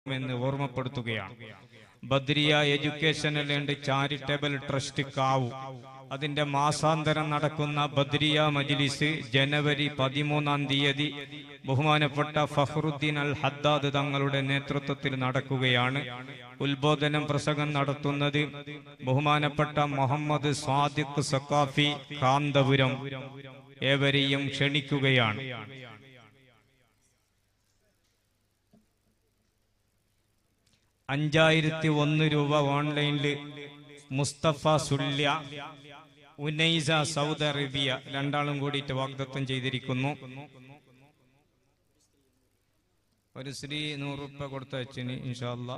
എന്ന് ഓർമ്മപ്പെടുത്തുകയാണ് Badriya educational and charitable trust കാവു അതിന്റെ മാസാന്തരം നടക്കുന്ന ബദ്രിയ മജ്ലിസ് ജനുവരി പതിമൂന്നാം തീയതി ബഹുമാനപ്പെട്ട ഫഹ്റുദ്ദീൻ അൽ ഹദ്ദാദ് തങ്ങളുടെ നേതൃത്വത്തിൽ നടക്കുകയാണ് ഉത്ബോധനം പ്രസംഗം നടത്തുന്നത് ബഹുമാനപ്പെട്ട മുഹമ്മദ് സ്വാദിഖ് സക്കാഫി കാന്തപുരം ഏവരെയും ക്ഷണിക്കുകയാണ് അഞ്ചായിരത്തി ഒന്ന് രൂപ ഓൺലൈനിൽ മുസ്തഫ സുല്യ ഉനൈസ സൗദി അറേബ്യ രണ്ടാളും കൂടിയിട്ട് വാഗ്ദത്വം ചെയ്തിരിക്കുന്നു ഒരു സ്ത്രീ നൂറ് രൂപ കൊടുത്ത അച്ഛന് ഇൻഷാല്ല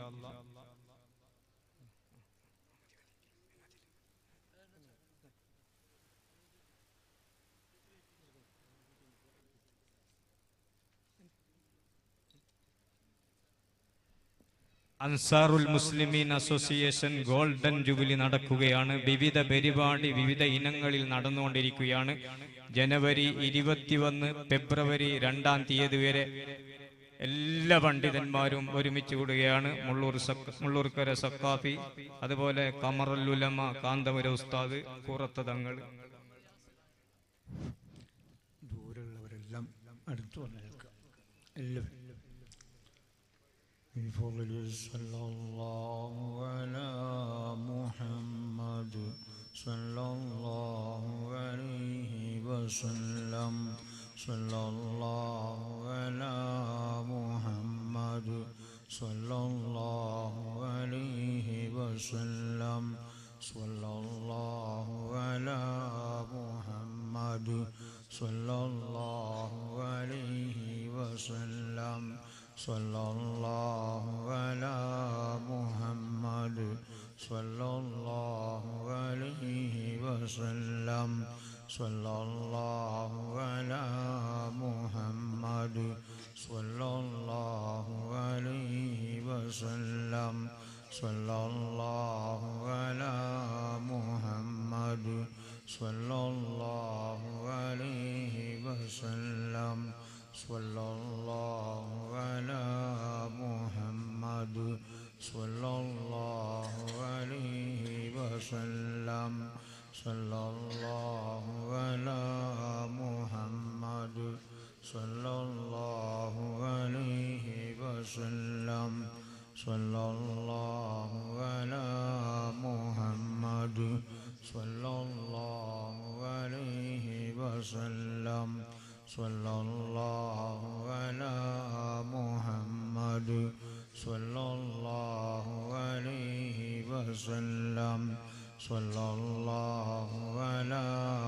അൻസാറുൽ മുസ്ലിമീൻ അസോസിയേഷൻ ഗോൾഡൻ ജൂബിലി നടക്കുകയാണ് വിവിധ പരിപാടി വിവിധ ഇനങ്ങളിൽ നടന്നുകൊണ്ടിരിക്കുകയാണ് ജനുവരി ഇരുപത്തിയൊന്ന് ഫെബ്രുവരി രണ്ടാം തീയതി വരെ എല്ലാ പണ്ഡിതന്മാരും ഒരുമിച്ച് കൂടുകയാണ് മുള്ളൂർ സക്ക- മുള്ളൂർക്കര സക്കാഫി അതുപോലെ കമറുലുലമ കാന്തപുര ഉസ്താദ് കൂറത്ത തങ്ങൾ ദൂരെയുള്ളവരെല്ലാം അടുത്തു വന്ന് നിൽക്കുക എല്ലാവരും بفضل صلى الله على محمد صلى الله عليه وسلم صلى الله على محمد صلى الله عليه وسلم صلى الله على محمد صلى الله عليه وسلم صلى الله على محمد صلى الله عليه وسلم صلى الله على محمد صلى الله عليه وسلم صلى الله على محمد صلى الله عليه وسلم صلى الله على محمد صلى الله عليه وسلم صلى الله على محمد صلى الله عليه وسلم صلى الله على محمد صلى الله عليه وسلم صلى الله على محمد صلى الله عليه وسلم صلى الله على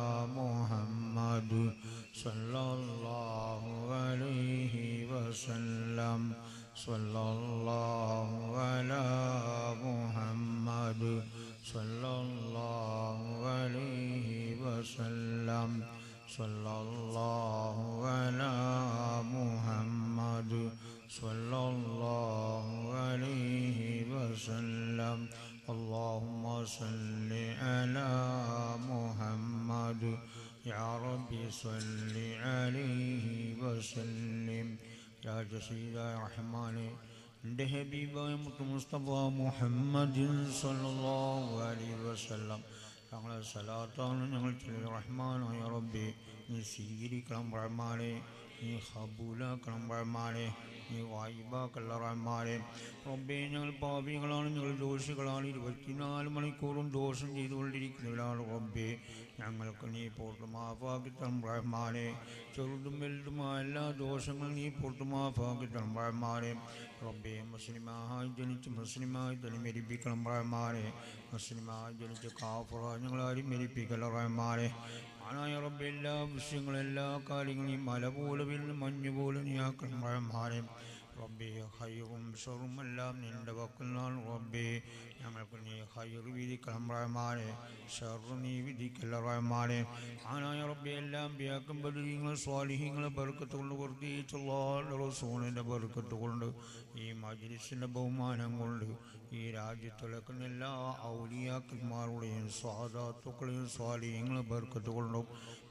محمد صلى الله عليه وسلم صلى الله على محمد صلى الله عليه وسلم صلى الله على محمد صلى الله عليه وسلم اللهم صل على محمد يا رب صل عليه وسلم يا جسيد يا رحمن എൻ്റെ ഹബീബായ മുത്ത് മുസ്തഫ മുഹമ്മദ് സല്ലല്ലാഹു അലൈഹി വസല്ലം ഞങ്ങളെ സലാത്താണ് ഞങ്ങൾ ചൊല്ലി റഹ്മാനായ റബ്ബി നീ സ്വീകരിക്കണം റഹ്മാനെ നീ ഹബൂലാക്കണം റഹ്മാനെ നീ വായിബാക്കല്ല റഹ്മാനെ റബ്ബെ ഞങ്ങൾ പാപികളാണ് ഞങ്ങൾ ദോഷികളാണ് ഇരുപത്തിനാല് മണിക്കൂറും ദോഷം ചെയ്തുകൊണ്ടിരിക്കുന്നവരാണ് റബ്ബെ ഞങ്ങൾക്ക് നീ പോർട്ട് മാഫാക്കിത്തണം റഹ്മാനെ ചെറുതും വലുതുമായ എല്ലാ ദോഷങ്ങളും നീ പോർട്ട് മാഫാക്കിത്തണം റഹ്മാനെ റബ്ബെ മുസ്ലിമായി ജനിച്ച് മുസ്ലിമായി തന്നെ മരിപ്പിക്കണം റഹ്മാനെ മുസ്ലിമായി ജനിച്ച് കാഫറ ഞങ്ങളാരും മരിപ്പിക്കല റഹ്മാനെ ആണായ റബ്ബെ എല്ലാ വിഷയങ്ങളും എല്ലാ കാര്യങ്ങളും മല പോലെ വീഴുന്ന മഞ്ഞ് പോലെ നീ ആക്കണം റഹ്മാനെ റബ്ബെ ഹൈറും ഷറും എല്ലാം നിന്റെ വക്കുന്നാണ് റബ്ബെ ഞങ്ങൾക്ക് നീ ഹൈർ വിധിക്കണം റഹ്മാനെ ഷറു നീ വിധിക്കല്ല റഹ്മാനെ ആനായ റബ്ബെ എല്ലാം ബിയാക്കും ബദരീങ്ങൾ സ്വാലിഹ്യങ്ങളെ ബർക്കത്ത് കൊണ്ട് വർദ്ധിച്ചുള്ള റസൂണിൻ്റെ ബർക്കത്ത് കൊണ്ട് ഈ മജ്ലിസിൻ്റെ ബഹുമാനം കൊണ്ട് ഈ രാജ്യത്തിളക്കുന്ന എല്ലാ ഔലിയാക്കന്മാരുടെയും സ്വാദാത്തുക്കളെയും സ്വാലിഹ്യങ്ങളെ ബർക്കത്ത് കൊണ്ടും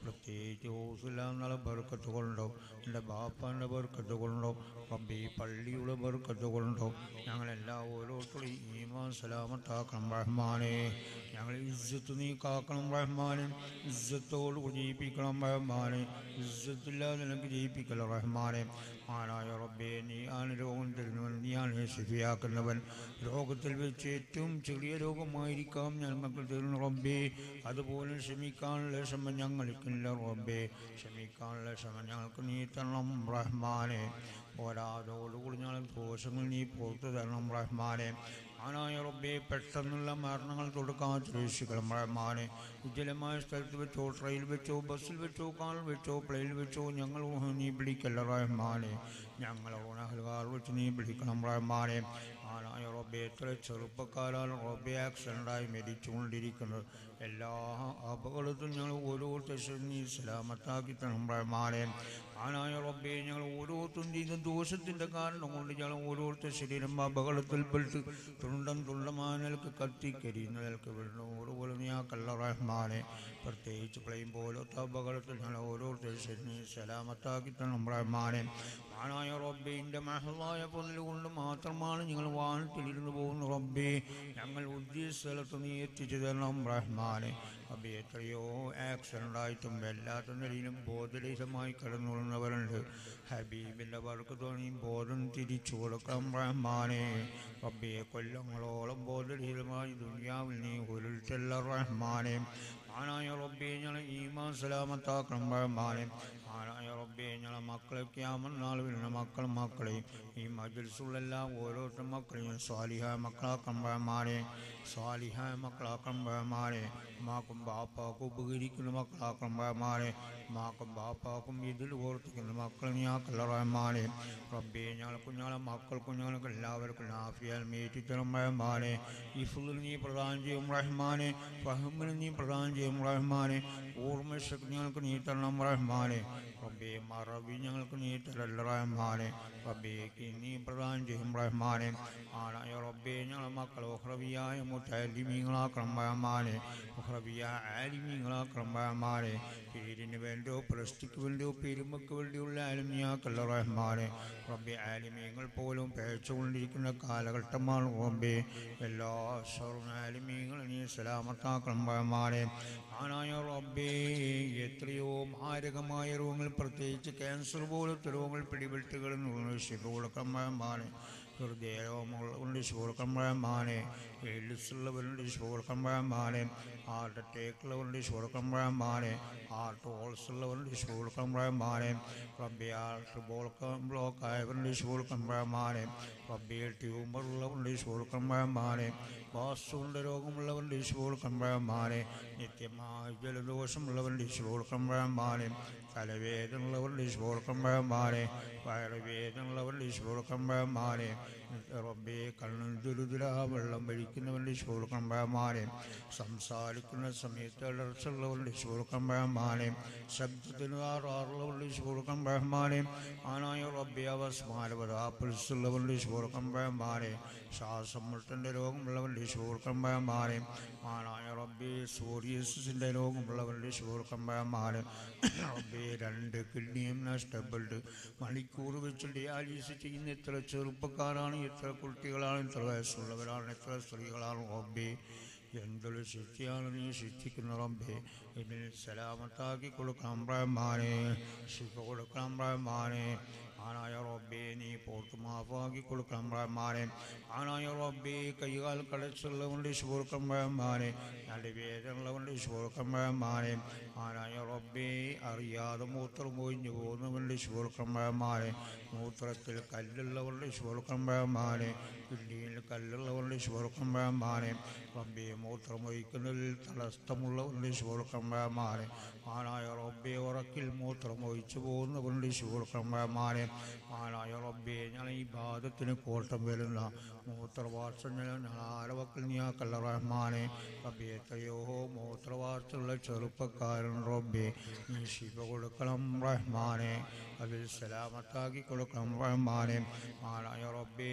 പ്രത്യേകിച്ച് ഹൗസില്ലാന്നുള്ള ബർക്കത്ത് കൊണ്ടോ എൻ്റെ ബാപ്പാൻ്റെ ബർക്കത്ത് കൊണ്ടോ റബ്ബേ ഈ പള്ളിയുടെ ബർക്കത്ത് കൊണ്ടോ ഞങ്ങളെല്ലാം ഓരോരുത്തരും ഈമാൻ സലാമത്താക്കണം റഹ്മാനെ ഞങ്ങൾ ഇസ്സത്ത് നീ കാക്കണം റഹ്മാനെ ഇസ്സത്തോട് ജയിപ്പിക്കണം റഹ്മാനെ ഇസ്സത്തില്ലാതെ നിനക്ക് ജയിപ്പിക്കല റഹ്മാനെ ആനായ റബ്ബേ നീ ആണ് രോഗം തരുന്നവൻ നീയാണ് ശിഫിയാക്കുന്നവൻ രോഗത്തിൽ വെച്ച് ഏറ്റവും ചെറിയ രോഗമായിരിക്കാം ഞങ്ങൾക്ക് തരുന്ന റബ്ബേ അതുപോലെ ക്ഷമിക്കാനുള്ള ക്ഷമ ഞങ്ങൾക്കില്ല റബ്ബേ ക്ഷമിക്കാനുള്ള ക്ഷമ ഞങ്ങൾക്ക് നീ തരണം റഹ്മാനെ പോരാതോടുകൂടി ഞങ്ങൾ ദോഷങ്ങൾ നീ പുറത്തു തരണം റഹ്മാനെ ആനായ റബ്ബെ പെട്ടെന്നുള്ള മരണങ്ങൾ കൊടുക്കാൻ രക്ഷിക്കണം റഹ്മാനെ ഉജ്ജ്വലമായ സ്ഥലത്ത് വെച്ചോ ട്രെയിനിൽ വെച്ചോ ബസ്സിൽ വെച്ചോ കാറിൽ വെച്ചോ പ്ലെയിനിൽ വെച്ചോ ഞങ്ങൾ നീ വിളിക്കല്ല റഹ്മാനെ ഞങ്ങൾ ഓണഹൽകാർ വെച്ച് നീ വിളിക്കണം റഹ്മാനെ ആനായ റബ്ബെ എത്ര ചെറുപ്പക്കാരാണ് റബ്ബെ ആക്സിഡൻ്റായി മരിച്ചുകൊണ്ടിരിക്കുന്നത് എല്ലാ അപകടത്തിലും ഞങ്ങൾ ഓരോരുത്തരും നീ സലാമത്താക്കി തരണം റഹ്മാനെ ആനായ റബ്ബെ ഞങ്ങൾ ഓരോരുത്തരും ചെയ്യുന്ന ദോഷത്തിൻ്റെ കാരണം കൊണ്ട് ഞങ്ങൾ ഓരോരുത്തർ ശരീരം അപകടത്തിൽപ്പെട്ട് തുണ്ടം തുണ്ടമായ നിലക്ക് കത്തിക്കരിയുന്ന നിലക്ക് വീഴുന്നു ഓരോപോലെ നീ ആ കള്ള റഹ്മാനെ പ്രത്യേകിച്ച് പ്ലെയിൻ പോലത്തെ അപകടത്തിൽ ഞങ്ങൾ ഓരോരുത്തർ ശരീരം സലാമത്താക്കി തരണം റഹ്മാനെ ആനായ റബ്ബിൻ്റെ മഹളായ പൊന്നിൽ കൊണ്ട് മാത്രമാണ് ഞങ്ങൾ വാഹനത്തിലിരുന്ന് പോകുന്ന റബ്ബേ ഞങ്ങൾ ഉദ്ദേശിച്ച സ്ഥലത്ത് നീ എത്തിച്ചു തരണം റഹ്മാനെ റബ്ബെ എത്രയോ ആക്സിഡൻ്റ് ആയിട്ടും എല്ലാത്ത നിലയിലും ബോധരഹിതമായി കിടന്നുകൊള്ളുന്നവരുണ്ട് ഹബീബിൻ്റെ വർക്ക് തോന്നി ബോധം തിരിച്ചു കൊടുക്കണം റഹ്മാനെ റബ്ബെ കൊല്ലങ്ങളോളം ബോധരഹിതമായി ദുനിയാവിൽ നീ ഉരുൾച്ചല്ല റഹ്മാനെ ആനായ റബ്ബെ ഞങ്ങൾ ഈമാൻ സലാമത്താക്കണം റഹ്മാനെ ആനായ റബ്ബെ ഞങ്ങളെ മക്കളെ ക്യാമൻ നാൾ വരുന്ന മക്കളും മക്കളെയും ഈ മജിൽസുള്ള എല്ലാ ഓരോരുത്തർ മക്കളെയും സ്വാലിഹായ മക്കളാക്കണം റഹ്മാനെ സ്വാലിഹായ മക്കളാക്കണം റഹ്മാനെ മാക്കും ബാപ്പാക്കും ഉപകരിക്കുന്ന മക്കളാക്കണം റഹ്മാനെ മാക്കും ബാപ്പാക്കും ഇതിൽ ഓർത്തിക്കുന്ന മക്കൾ ഞാക്കല്ല റഹ്മാനെ റബ്ബെ ഞങ്ങളെ കുഞ്ഞാളെ മക്കൾ കുഞ്ഞുങ്ങൾക്ക് എല്ലാവർക്കും നാഫിയാൽ മേറ്റിത്തരം റഹ്മാനെ ഇഫുൽ നീ പ്രദാനം ചെയ്യും റഹ്മാനെ ഫഹമിന് നീ പ്രദാനം ചെയ്യും റഹ്മാനെ ഓർമ്മശക്തി ഞങ്ങൾക്ക് നീ തരണം റഹ്മാനെ റബ്ബെ മറവി ഞങ്ങൾക്ക് നീ തരല്ല റഹ്മാനെ റബ്ബേക്ക് നീ പ്രദാനം ചെയ്യും റഹ്മാനെ ആനായ റബ്ബെ ഞങ്ങളെ മക്കൾ ഉഹ്റവിയായ മുത്തലിമീങ്ങളാക്കണം റഹ്മാനെ ഉഹ്റവിയ ആലിമീങ്ങളാക്കണം റഹ്മാനെ പേരിന് വേണ്ടിയോ പ്രസ്തിക്ക് വേണ്ടിയോ പെരുമക്ക് വേണ്ടിയുള്ള ആലിമിയാക്കല്ല റഹ്മാനെ റബ്ബെ ആലിമീങ്ങൾ പോലും പേച്ചുകൊണ്ടിരിക്കുന്ന കാലഘട്ടമാണ് റബ്ബെ എല്ലാ സർവ്വ ആലിമീങ്ങളും നീ സലാമത്താക്കണം റഹ്മാനെ ആനായ റബ്ബേ എത്രയോ മാരകമായ രോഗങ്ങൾ പ്രത്യേകിച്ച് ക്യാൻസർ പോലത്തെ രോഗങ്ങൾ പിടിപെട്ടുകൾ ശിവോളക്കമ്മമാനെ ഹൃദയരോഗങ്ങളുണ്ട് ശിവോളക്കമ്മമാനെ എലിസുള്ളവരുണ്ട് ശിവോളക്കമ്മമാനെ ഹാർട്ട് അറ്റാക്ക് ഉള്ളവരുണ്ട് ശിവോളക്കമ്മമാനെ ഹാർട്ട് ഹോൾസ് ഉള്ളവരുണ്ട് ശിവോളക്കമ്മമാനെ റബ്ബെ ഹാർട്ട് ബോൾക്കം ബ്ലോക്ക് ആയവരുണ്ട് ശിവോളക്കമ്മമാനെ റബ്ബെ ട്യൂമർ ഉള്ളവരുണ്ട് ശിവോളക്കമ്മമാനെ വാസ്തുവിൻ്റെ രോഗമുള്ളവരുടെ ശിവോളക്കമ്പഴമാനെ നിത്യമായ ജലദോഷമുള്ളവരുടെ ശിവോളക്കമ്പഴമാനെ തലവേദനയുള്ളവരുടെ ശിവോളക്കമ്പഴമാനെ വയറുവേദനയുള്ളവരുടെ ശിവോളക്കമ്പഴമാനെ റബ്ബെ കണ്ണും ദുരിതുരാ വെള്ളം വഴിക്കുന്നവരുടെ ശിവോളക്കമ്പഴമാനെ സംസാരിക്കുന്ന സമയത്ത് അലർച്ചുള്ളവരുടെ ശിവോളക്കമ്പഴമാനെ ശബ്ദത്തിന് ആറാറുള്ളവരുടെ ശിവോളക്കമ്പഴമാനെ ആനായ റബ്ബെ അവസ്മാരപതാപ്പുള്ളവരുടെ ശിവോളക്കമ്പഴമാനെ ശ്വാസം മുട്ടൻ്റെ രോഗമുള്ളവരുടെ ശൂർക്കമ്പഴമാനെ ആനായ റബ്ബെ സോറിയസിൻ്റെ രോഗമുള്ളവരുടെ ശൂർക്കമ്പഴമാനെ റബ്ബെ രണ്ട് കിഡ്നിയും നഷ്ടപ്പെട്ട് മണിക്കൂർ വെച്ച് ഡയാലിസിസ് ചെയ്യുന്ന എത്ര ചെറുപ്പക്കാരാണ് എത്ര കുട്ടികളാണ് എത്ര വയസ്സുള്ളവരാണ് എത്ര സ്ത്രീകളാണ് റബ്ബെ എന്തൊരു ശിക്ഷയാണ് നീ ശിക്ഷിക്കുന്ന റബ്ബെ ഇതിന് സലാമത്താക്കി കൊടുക്കണം റഹ്മാനെ ശിക്ഷ കൊടുക്കണം റഹ്മാനെ ആനായ റബ്ബെ നീ പോർത്ത് മാഫാക്കി കൊടുക്കണം റഹ്മാനെ ആനായ റബ്ബെ കൈകാൽ കടച്ചുള്ളവൻ്റെ ശുഭോർക്കം റഹ്മാനെ നല്ല വേദനയുള്ളവൻ്റെ ശുഭോർക്കം റഹ്മാനെ ആനായ റബ്ബെ അറിയാതെ മൂത്രം ഒഴിഞ്ഞു പോകുന്നവൻ്റെ ശുഭോർക്കം റഹ്മാനെ മൂത്രത്തിൽ കല്ലുള്ളവരുടെ ശുഭോർക്കം റഹ്മാനെ കിഡ്നിയിൽ കല്ലുള്ളവരുടെ ശുഭോർക്കം റഹ്മാനെ റബ്ബെ മൂത്രം ഒഴിക്കുന്നതിൽ തടസ്സമുള്ളവരുടെ ശുഭോർക്കം റഹ്മാനെ ആനായ റബ്ബെ ഉറക്കിൽ മൂത്രം ഒഴിച്ചു പോകുന്നവരുടെ ശുഭോർക്കം റഹ്മാനെ ആനായ റബ്ബെ ഞാൻ ഈ ബാധത്തിന് കോട്ടം വരുന്ന മൂത്രവാർച്ചങ്ങൾ ഞാൻ ആരവക്കൽ നീയാക്കല്ല റഹ്മാനെ റബ്ബെ എത്രയോ മൂത്രവാർച്ചുള്ള ചെറുപ്പക്കാരൻ റബ്ബെ നീ ശിവ കൊടുക്കണം റഹ്മാനെ അതിൽ സലാമത്താക്കി കൊടുക്കണം റഹ്മാനെ ആനായ റബ്ബേ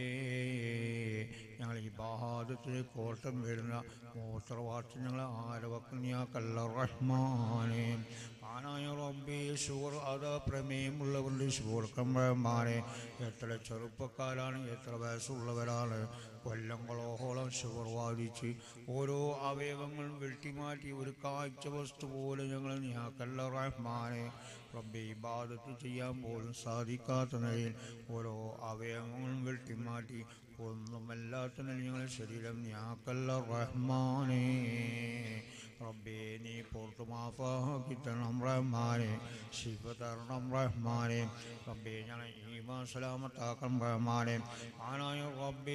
ഞങ്ങൾ ഈ ബാധത്തിന് കോട്ടം വരുന്ന മൂത്രവാർച്ച ഞങ്ങൾ ആരവക്കൽ നീയാക്കല്ല റഹ്മാനെ ആനായ റബ്ബേ ഷുഗർ അതാ പ്രമേയമുള്ളവരുടെ ഷുഗർ കമ്പഴന്മാരെ എത്ര ചെറുപ്പക്കാരാണ് എത്ര വയസ്സുള്ളവരാണ് കൊല്ലങ്ങളോളം ഷുഗർ ബാധിച്ച് ഓരോ അവയവങ്ങളും വെട്ടിമാറ്റി ഒരു കാഴ്ച വസ്തു പോലെ ഞങ്ങൾ ഞാക്കല്ല റഹ്മാനെ റബ്ബെ ഇബാദത്ത് ചെയ്യാൻ പോലും സാധിക്കാത്ത നിലയിൽ ഓരോ അവയവങ്ങളും വെട്ടിമാറ്റി ഒന്നുമല്ലാത്ത നിലയിൽ ഞങ്ങളുടെ ശരീരം ഞാക്കല്ല റഹ്മാനേ റബ്ബേ നീ പുറത്തു മാഫാക്കി തരണം റഹ്മാനെ ശിവ തരണം റഹ്മാനെ റബ്ബേ ഞങ്ങളെ ഈമാ സലാമത്താക്കണം റഹ്മാനെ ആനായ റബ്ബേ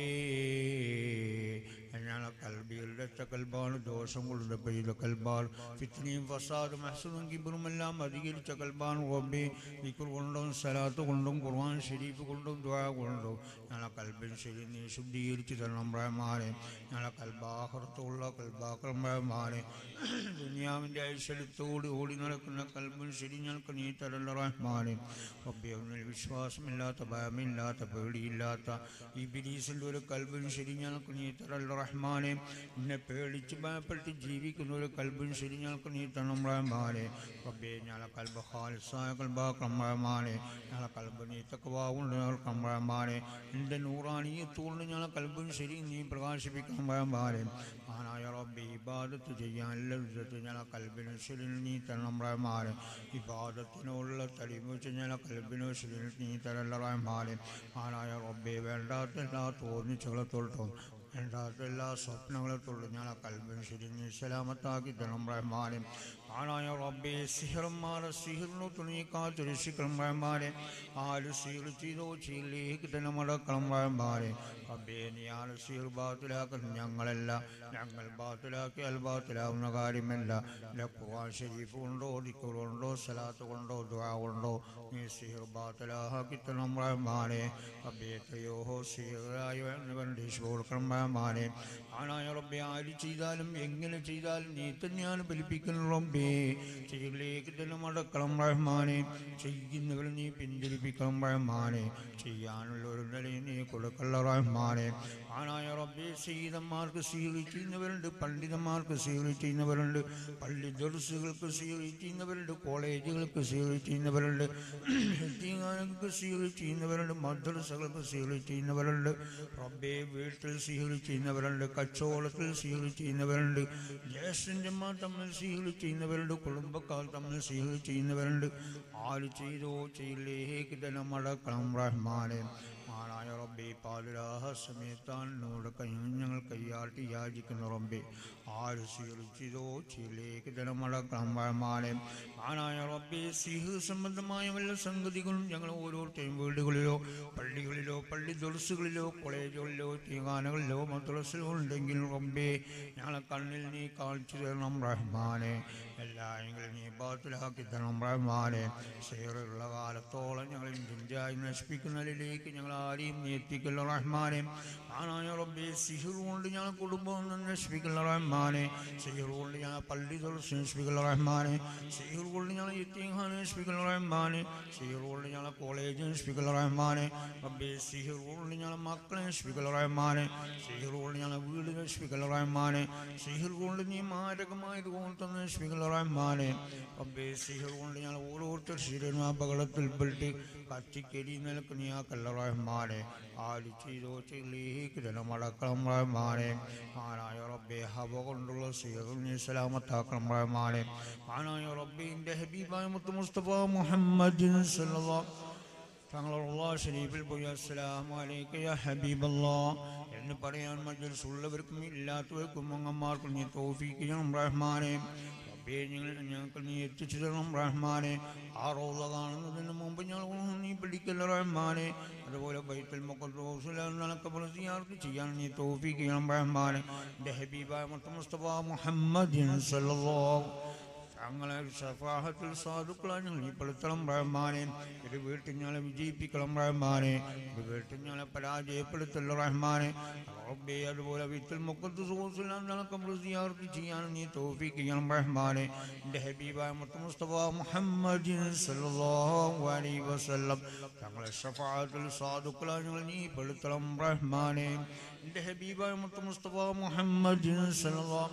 ഞങ്ങളെ കൽബിയിൽ രക്ത കൽബാണ് ദോഷം കൊണ്ട് പെയ്ത കൽബാൾ ഫിത്നിയും ഫസാദും ഹസനും കിബറുമെല്ലാം അധികരിച്ച കൽബാൻ റബ്ബേ ഇക്കുർ കൊണ്ടും സലാത്ത് കൊണ്ടും ഖുർആൻ ഷരീഫ് കൊണ്ടും ദ്വാ കൊണ്ടും ഞങ്ങളെ കൽബിൻ ശരി നീ ശുദ്ധീകരിച്ച് തരണം റഹ്മാനെ ഞങ്ങളെ കൽബാഹർത്തുള്ള കൽബാക്രം റഹ്മാനെ ദുനിയാവിൻ്റെ ഐശ്വര്യത്തോട് ഓടി നടക്കുന്ന കൽബിൻ ശരി ഞങ്ങൾക്ക് നീ തരല്ല റഹ്മാനെ റബ്ബെ ഒന്നിൽ വിശ്വാസമില്ലാത്ത ഭയമില്ലാത്ത പേടിയില്ലാത്ത ഈ ബിലീസിൻ്റെ ഒരു കൽബിൻ ശരി ഞങ്ങൾക്ക് നീ തരല്ല റഹ്മാനെ എന്നെ പേടിച്ച് ഭയപ്പെട്ട് ജീവിക്കുന്ന ഒരു കൽബിൻ ശരി ഞങ്ങൾക്ക് നീ തരണം റഹ്മാനെ റബ്ബെ ഞങ്ങളെ കൽബ് ഖാലിസായ കൽബാക്രം റഹ്മാനെ ഞങ്ങളെ കൽബ് നീ തക്കവാവുണ്ട് ഞങ്ങൾക്കം റഹ്മാനെ എൻ്റെ നൂറാണിയത്തോണ്ട് ഞങ്ങളെ കൽബിൻ ശരി നീ പ്രകാശിപ്പിക്കണം റഹ്മാനെ ആനായ റബ്ബെ ഇബാദത്ത് ചെയ്യാൻ ലഭ്യത്ത് ഞങ്ങളെ കൽബിന് ശരി നീ തരണം റഹ്മാനെ ഇബാദത്തിനുള്ള തടിമ വെച്ച് ഞങ്ങളെ കൽബിന് ശരി നീ തരല്ല റഹ്മാനെ ആനായ റബ്ബെ വേണ്ടാത്ത എല്ലാ തോന്നിച്ചുകളെ തൊട്ടും വേണ്ടാത്ത എല്ലാ സ്വപ്നങ്ങളെ തൊട്ടും ഞങ്ങളെ കൽബിന് ശരി നീ സലാമത്താക്കി തരണം റഹ്മാനെ ആനായ റബ്ബെ സിഹർമാരെ സിഹറിനു തുണി കാത്തു രക്ഷിക്കണം റഹ്മാനെ ആര് സിഹർ ചെയ്തോ ചെയ്യിലേക്ക് തന്നെ മടക്കണം റഹ്മാനെ റബ്ബെ നീ ആര് സിഹർ ബാത്തിലാക്കുന്ന ഞങ്ങളല്ല ഞങ്ങൾ ബാത്തിലാക്കിയാൽ ബാത്തിലാവുന്ന കാര്യമല്ല ഖുർആൻ ഷരീഫ് കൊണ്ടോ ദിക്ർ കൊണ്ടോ സലാത്ത് കൊണ്ടോ ദുആ കൊണ്ടോ നീ സിഹർ ബാത്തിലാക്കി തരണം റഹ്മാനെ റബ്ബെ എത്രയോ സിഹറായി വേണ്ടി കൊടുക്കണം റഹ്മാനെ ആനായ റബ്ബെ ആര് ചെയ്താലും എങ്ങനെ ചെയ്താലും നീ തന്നെയാണ് ഫലിപ്പിക്കുന്ന റബ്ബേ ചെയ്യലേക്ക് തന്നെ മടക്കണം റഹ്മാനെ ചെയ്യുന്നവർ നീ പിന്തിരിപ്പിക്കണം റഹ്മാനെ ചെയ്യാനുള്ള ഒരു നിലയിൽ നീ കൊടുക്കല്ല റഹ്മാനെ ആനായ റബ്ബെ സീതന്മാർക്ക് സീറി ചെയ്യുന്നവരുണ്ട് പണ്ഡിതന്മാർക്ക് സീറി ചെയ്യുന്നവരുണ്ട് പള്ളി ദർസുകൾക്ക് സീറി ചെയ്യുന്നവരുണ്ട് കോളേജുകൾക്ക് സീറി ചെയ്യുന്നവരുണ്ട് എത്തിങ്ങാനങ്ങൾക്ക് സീറി ചെയ്യുന്നവരുണ്ട് മദ്രസകൾക്ക് സീറി ചെയ്യുന്നവരുണ്ട് റബ്ബെ വീട്ടിൽ സീറി ചെയ്യുന്നവരുണ്ട് കച്ചവടത്തിൽ സീറി ചെയ്യുന്നവരുണ്ട് ജ്യേഷ്ഠന്മാർ തമ്മിൽ സീറി ചെയ്യുന്നവരുണ്ട് കുടുംബക്കാർ തമ്മിൽ സീറി ചെയ്യുന്നവരുണ്ട് ആര് ചെയ്തോ ചെയ്യിലേക്ക് തന്നെ മടക്കണം റഹ്മാനെ ആണായ റബ്ബെ പാലുരാഹ സമയത്താണ് നമ്മുടെ കൈ ഞങ്ങൾ കൈയാട്ടി യാചിക്കുന്ന റബ്ബെ ആര് സ്വീകരിച്ചതോ ചിലേക്ക് ജനമടക്കണം റഹ്മാനെ ആണായ റബ്ബെ സിഹ് സംബന്ധമായ വല്ല സംഗതികളും ഞങ്ങൾ ഓരോരുത്തരും വീടുകളിലോ പള്ളികളിലോ പള്ളി ദുർസുകളിലോ കോളേജുകളിലോ തീങ്ങാനകളിലോ മദ്രസിലോ ഉണ്ടെങ്കിൽ റബ്ബെ ഞങ്ങളെ കണ്ണിൽ നീ കാണിച്ചു തരണം റഹ്മാനെ എല്ലായെങ്കിലും നീ ബാത്തിലാക്കി തരണം റഹ്മാനെ സേറുള്ള കാലത്തോളം ഞങ്ങൾ ജിഞ്ചായി നശിപ്പിക്കുന്നതിലേക്ക് ഞങ്ങൾ ആരെയും നീ എത്തിക്കല്ല റഹ്മാനെ ആനായ റബ്ബെ സിഹിർ കൊണ്ട് ഞങ്ങൾ കുടുംബം നശിപ്പിക്കല്ല റഹ്മാനെ സിഹിർ കൊണ്ട് ഞങ്ങൾ പള്ളി തുറച്ച് നശിപ്പിക്കല്ല റഹ്മാനെ സിഹിർ കൊണ്ട് ഞങ്ങൾ എത്തിഹാൻ നശിപ്പിക്കല്ല റഹ്മാനെ സിഹിർ കൊണ്ട് ഞങ്ങൾ കോളേജ് നശിപ്പിക്കല്ല റഹ്മാനെ റബ്ബെ സിഹിർ കൊണ്ട് ഞങ്ങൾ മക്കളെ നശിപ്പിക്കല്ല റഹ്മാനെ സിഹിർ കൊണ്ട് ഞങ്ങൾ വീട് നശിപ്പിക്കല്ല റഹ്മാനെ സിഹിർ കൊണ്ട് നീ മാരകമായത് കൊണ്ട് തന്നെ നശിപ്പിക്കല്ല റഹ്മാനെ റബ്ബെ സിഹിർ കൊണ്ട് ഞങ്ങൾ ഓരോരുത്തർ ശരീരം അപകടത്തിൽപ്പെട്ട് കത്തിക്കരി നിലക്ക് നീ ആക്കല്ല റഹ്മാനെ ആര് ചെയ്തോ ചെയ്യിലേക്ക് തന്നെ മടക്കണം റഹ്മാനെ ആനായ റബ്ബെ ഹവ കൊണ്ടുള്ള സീറും നീ സലാമത്താക്കണം റഹ്മാനെ ആനായ റബ്ബിൻ്റെ ഹബീബായ മുത്ത് മുസ്തഫ മുഹമ്മദ് സല്ലല്ലാഹു തങ്ങളുള്ള ഷരീഫിൽ പോയി അസ്സലാമു അലൈക യാ ഹബീബല്ലാ എന്ന് പറയാൻ മജ്ലിസ് ഉള്ളവർക്കും ഇല്ലാത്തവർക്കും അങ്ങന്മാർക്കും നീ തൗഫീക്ക് ചെയ്യണം റഹ്മാനെ റബ്ബേ ഞങ്ങൾ ഞങ്ങൾക്ക് നീ എത്തിച്ചു തരണം റഹ്മാനെ ആ റോള കാണുന്നതിന് മുമ്പ് ഞങ്ങൾ നീ പിടിക്കല്ല റഹ്മാനെ അതുപോലെ ബൈത്തുൽ മുഖദ്സിയാർക്ക് ചെയ്യാൻ നീ തൗഫീക്ക് ചെയ്യണം റഹ്മാനെ എൻ്റെ ഹബീബായ മുത്ത മുസ്തഫ മുഹമ്മദ് സല്ലല്ലാഹു തങ്ങളെ സഫാഹത്തിൽ സാധുക്കളാണ് ഞങ്ങൾ ഈ പെടുത്തണം റഹ്മാനെ ഒരു വീട്ടിൽ ഞങ്ങളെ വിജയിപ്പിക്കണം റഹ്മാനെ ഒരു വീട്ടിൽ ഞങ്ങളെ പരാജയപ്പെടുത്തല്ല റഹ്മാനെ റബ്ബേ അതുപോലെ വീട്ടിൽ മുക്കത്ത് സുഹൃത്തുല്ലാം ഞങ്ങൾക്ക് മൃതിയാർക്ക് ചെയ്യാൻ നീ തോഫിക്ക് ചെയ്യണം റഹ്മാനെ എൻ്റെ ഹബീബായ മുത്ത് മുസ്തഫ മുഹമ്മദ് സല്ലല്ലാഹു അലൈഹി വസല്ലം തങ്ങളെ സഫാഹത്തിൽ സാധുക്കളാണ് ഞങ്ങൾ നീ പെടുത്തണം റഹ്മാനെ എൻ്റെ ഹബീബായ മുത്ത് മുസ്തഫ മുഹമ്മദ് സല്ലല്ലാഹു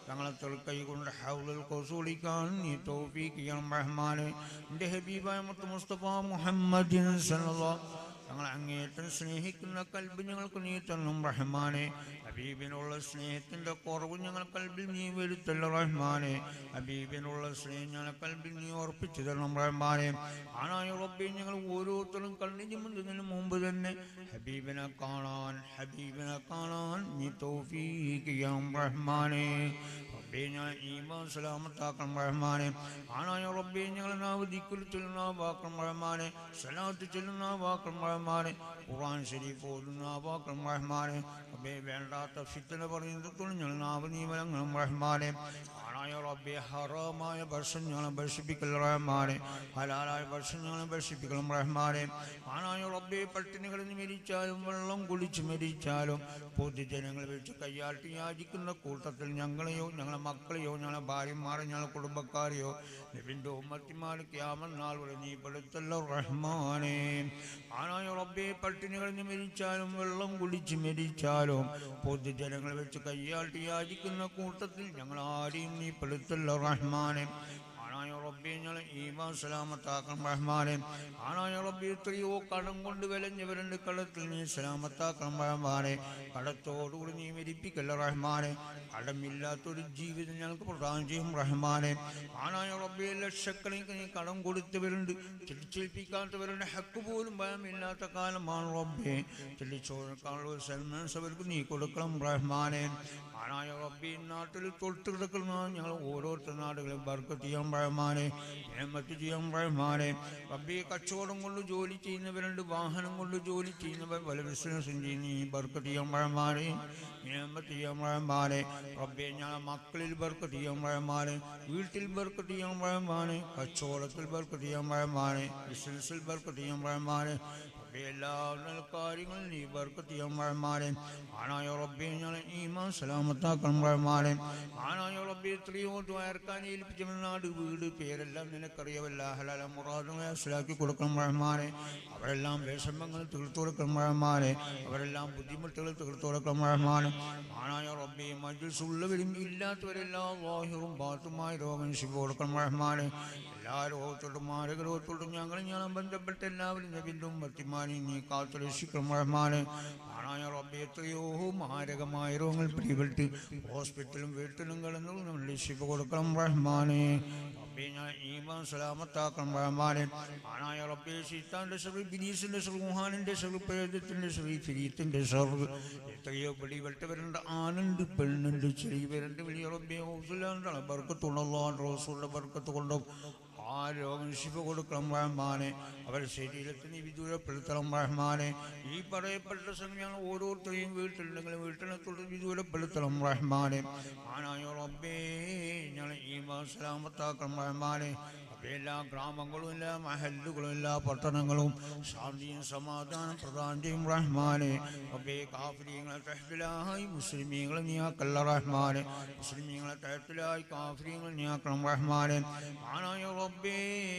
ഞങ്ങളെ തൊൽക്കൈ കൊണ്ട് ഹൗലുൽ കൊസൂളിക്കാൻ നീ തൗഫീഖ് ചെയ്യണം റഹ്മാനെ എൻ്റെ ഹബീബായ മുത്ത് മുസ്തഫ മുഹമ്മദിൻ സല്ലല്ലാഹു ഞങ്ങൾ അങ്ങേറ്റം സ്നേഹിക്കുന്ന കൽബ് ഞങ്ങൾക്ക് നീ തന്നും റഹ്മാനെ ഹബീബിനുള്ള സ്നേഹത്തിന്റെ കുറവ് ഞങ്ങൾ കൽബിൽ നീ വരുത്തല്ല റഹ്മാനെ ഹബീബിനുള്ള സ്നേഹം ഞങ്ങൾ കൽബിൽ നീ ഉറപ്പിച്ചു തരണം റഹ്മാനെ ആണായ റബ്ബെ ഞങ്ങൾ ഓരോരുത്തരും കണ്ണിഞ്ഞുമുന്നതിന് മുമ്പ് തന്നെ ഹബീബിനെ കാണാൻ ഹബീബിനെ കാണാൻ നീ തൗഫീഖ് ചെയ്യാം റഹ്മാനെ റബ്ബേ ഞാൻ ഈമാൻ സലാമത്താക്കണം റഹ്മാനെ ആണായ റബ്ബേ ഞങ്ങൾ നാവ് ദിക്കുൽ ചൊല്ലുന്ന വാക്കണം റഹ്മാനെ സലാത്ത് ചൊല്ലുന്ന വാക്കണം റഹ്മാനെ ഖുർആൻ ശരീഫ് ഓതുന്ന വാക്കണം റഹ്മാനെ റബ്ബേ വേണ്ടാത്ത ഫിത്തന പറയുന്നത് ഞങ്ങൾ നാവ് നീ വലങ്ങളും റഹ്മാനെ ആണായ റബ്ബേ ഹറാമായ ഭക്ഷണം ഞങ്ങളെ ഭക്ഷിപ്പിക്കൽ റഹ്മാനെ ഹലാലായ ഭക്ഷണം ഞങ്ങളെ ഭക്ഷിപ്പിക്കണം റഹ്മാനെ ആണായ റബ്ബേ പട്ടിണികളിൽ മരിച്ചാലും വെള്ളം കുളിച്ച് മരിച്ചാലും പൊതുജനങ്ങൾ വെച്ച് കയ്യാട്ടി യാചിക്കുന്ന കൂട്ടത്തിൽ ഞങ്ങളെയോ ഞങ്ങളെ മക്കളെയോ ഞങ്ങളെ ഭാര്യമാരെ ഞങ്ങളെ കുടുംബക്കാരെയോ നബിൻ്റെ ഉമ്മത്തിമാർ ക്യാമൽ നാൾ വരെ നീ പെടുത്തല്ല റഹ്മാനെ ആണായ റബ്ബേ പട്ടിണികളിൽ മരിച്ചാലും വെള്ളം കുളിച്ച് മരിച്ചാലും പൊതുജനങ്ങൾ വെച്ച് കയ്യാട്ടി യാചിക്കുന്ന കൂട്ടത്തിൽ ഞങ്ങൾ ആരെയും നീ പെടുത്തല്ല റഹ്മാനെ ആണായ റബ്ബെ ഞങ്ങളെ ഈമാൻ സലാമത്താക്കണം റഹ്മാനെ ആണായ റബ്ബെ എത്രയോ കടം കൊണ്ട് വിലഞ്ഞവരുണ്ട് കടത്തിൽ നീ സലാമത്താക്കണം റഹ്മാനെ കടത്തോടുകൂടി നീ മരിപ്പിക്കല്ല റഹ്മാനെ കടമില്ലാത്തൊരു ജീവിതം ഞങ്ങൾക്ക് പ്രദാനം ചെയ്യും റഹ്മാനെ ആണായ റബ്ബെ ലക്ഷക്കണക്കിന് നീ കടം കൊടുത്തവരുണ്ട് തിരിച്ചേൽപ്പിക്കാത്തവരുടെ ഹക്ക് പോലും ഭയമില്ലാത്ത കാലമാണ് റബ്ബെ തിരിച്ചോക്കാനുള്ള സൽമാൻസ് അവർക്ക് നീ കൊടുക്കണം റഹ്മാനെ ആണായ റബ്ബി നാട്ടിൽ തൊട്ട് കിടക്കുന്ന ഞങ്ങൾ ഓരോരുത്തർ നാടുകളും ബർക്കത്ത് ചെയ്യാൻ പഴമാനെ നിയമത്ത് ചെയ്യാൻ പഴമാനെ റബ്ബി കച്ചവടം കൊണ്ട് ജോലി ചെയ്യുന്നവരുണ്ട് വാഹനം കൊണ്ട് ജോലി ചെയ്യുന്നവർ പല ബിസിനസ്സും ചെയ്യുന്ന ഈ ബർക്കത്ത് ചെയ്യാൻ പഴമാനെ നിയമത്ത് ചെയ്യാൻ പഴമാനെ റബ്ബെ ഞങ്ങളെ മക്കളിൽ ബർക്കത്ത് ചെയ്യാൻ പഴമാനെ വീട്ടിൽ ബർക്കത്ത് ചെയ്യാൻ പഴമാനെ കച്ചവടത്തിൽ ബർക്കത്ത് ചെയ്യാൻ പഴമാനെ ബിസിനസ്സിൽ ബർക്കത്ത് ചെയ്യാൻ പഴമാനെ റബ്ബേ എല്ലാ നല്ല കാര്യങ്ങളും നീ ബർക്കത്ത് ചെയ്യാൻ പഴമാനെ ആണായ റബ്ബെ ഞങ്ങളെ ഈമാൻ സലാമത്താക്കണം പഴമാനെ ആണായ റബ്ബെ എത്രയോ ദ്വാരക്കാൻ ഏൽപ്പിച്ച നാട് വീട് പേരെല്ലാം നിനക്കറിയാവല്ല ഹലാല മുറാദുകളെ അസലാക്കി കൊടുക്കണം പഴമാനെ അവരെല്ലാം വിഷമങ്ങൾ തീർത്തു കൊടുക്കണം പഴമാനെ അവരെല്ലാം ബുദ്ധിമുട്ടുകൾ തീർത്തു കൊടുക്കണം പഴമാനെ ആണായ റബ്ബെ മജ്ലിസ് ഉള്ളവരും ഇല്ലാത്തവരെല്ലാം വാഹിറും ബാത്തുമായ രോഗം ശിവ കൊടുക്കണം പഴമാനെ എല്ലാ രോഗത്തോടും മാരകരോഗത്തോടും ഞങ്ങൾ ഞാൻ ബന്ധപ്പെട്ട എല്ലാവരും നബിന്ദും ഭക്തിമാനെയും നീ കാത്തു രക്ഷിക്കണം റഹ്മാനെ ആണായ റബ്ബെ എത്രയോ മാരകമായ രോഗങ്ങൾ പിടിപെട്ട് ഹോസ്പിറ്റലും വീട്ടിലും കിടന്നു നമ്മൾ രക്ഷിപ്പ് കൊടുക്കണം റഹ്മാനെ റബ്ബെ ഞാൻ ഈമാൻ സലാമത്താക്കണം റഹ്മാനെ ആണായ റബ്ബെ സീത്താന്റെ ചെറു ബിനീസിന്റെ ചെറു വുഹാനിന്റെ ചെറു പ്രേതത്തിന്റെ ചെറു ഫിരീത്തിന്റെ ചെറു എത്രയോ പിടിപെട്ടവരുണ്ട് ആനുണ്ട് പെണ്ണുണ്ട് ചെറിയവരുണ്ട് വലിയ റബ്ബെ ഹൗസിലാണ്ടാണ് ബർക്കത്തുള്ള റോസുള്ള ബർക്കത്ത് കൊണ്ടും ആ രോഗം ശിവ കൊടുക്കണം റഹ്മാനെ അവരുടെ ശരീരത്തിന് വിദൂരപ്പെടുത്തണം റഹ്മാനെ ഈ പറയപ്പെട്ട സമയം ഓരോരുത്തരെയും വീട്ടിലുണ്ടെങ്കിൽ വീട്ടിനെ തുടർന്ന് വിദൂരപ്പെടുത്തണം റഹ്മാനെ ആനായോ റബ്ബേ ഞങ്ങൾ ഈ സലാമത്താക്കണം റഹ്മാനെ അപ്പോൾ എല്ലാ ഗ്രാമങ്ങളും എല്ലാ മഹല്ലുകളും എല്ലാ പട്ടണങ്ങളും ശാന്തിയും സമാധാനം പ്രദാനം ചെയ്യും റഹ്മാനെ റബ്ബേ കാഫിരിയങ്ങളെ തഹത്തിലായി മുസ്ലിമീങ്ങളെ നീയാക്കല്ല റഹ്മാനെ മുസ്ലിമീങ്ങളെ തഹത്തിലായി കാഫിരിയങ്ങൾ നീയാക്കണം റഹ്മാനെ ആനായ റബ്ബേ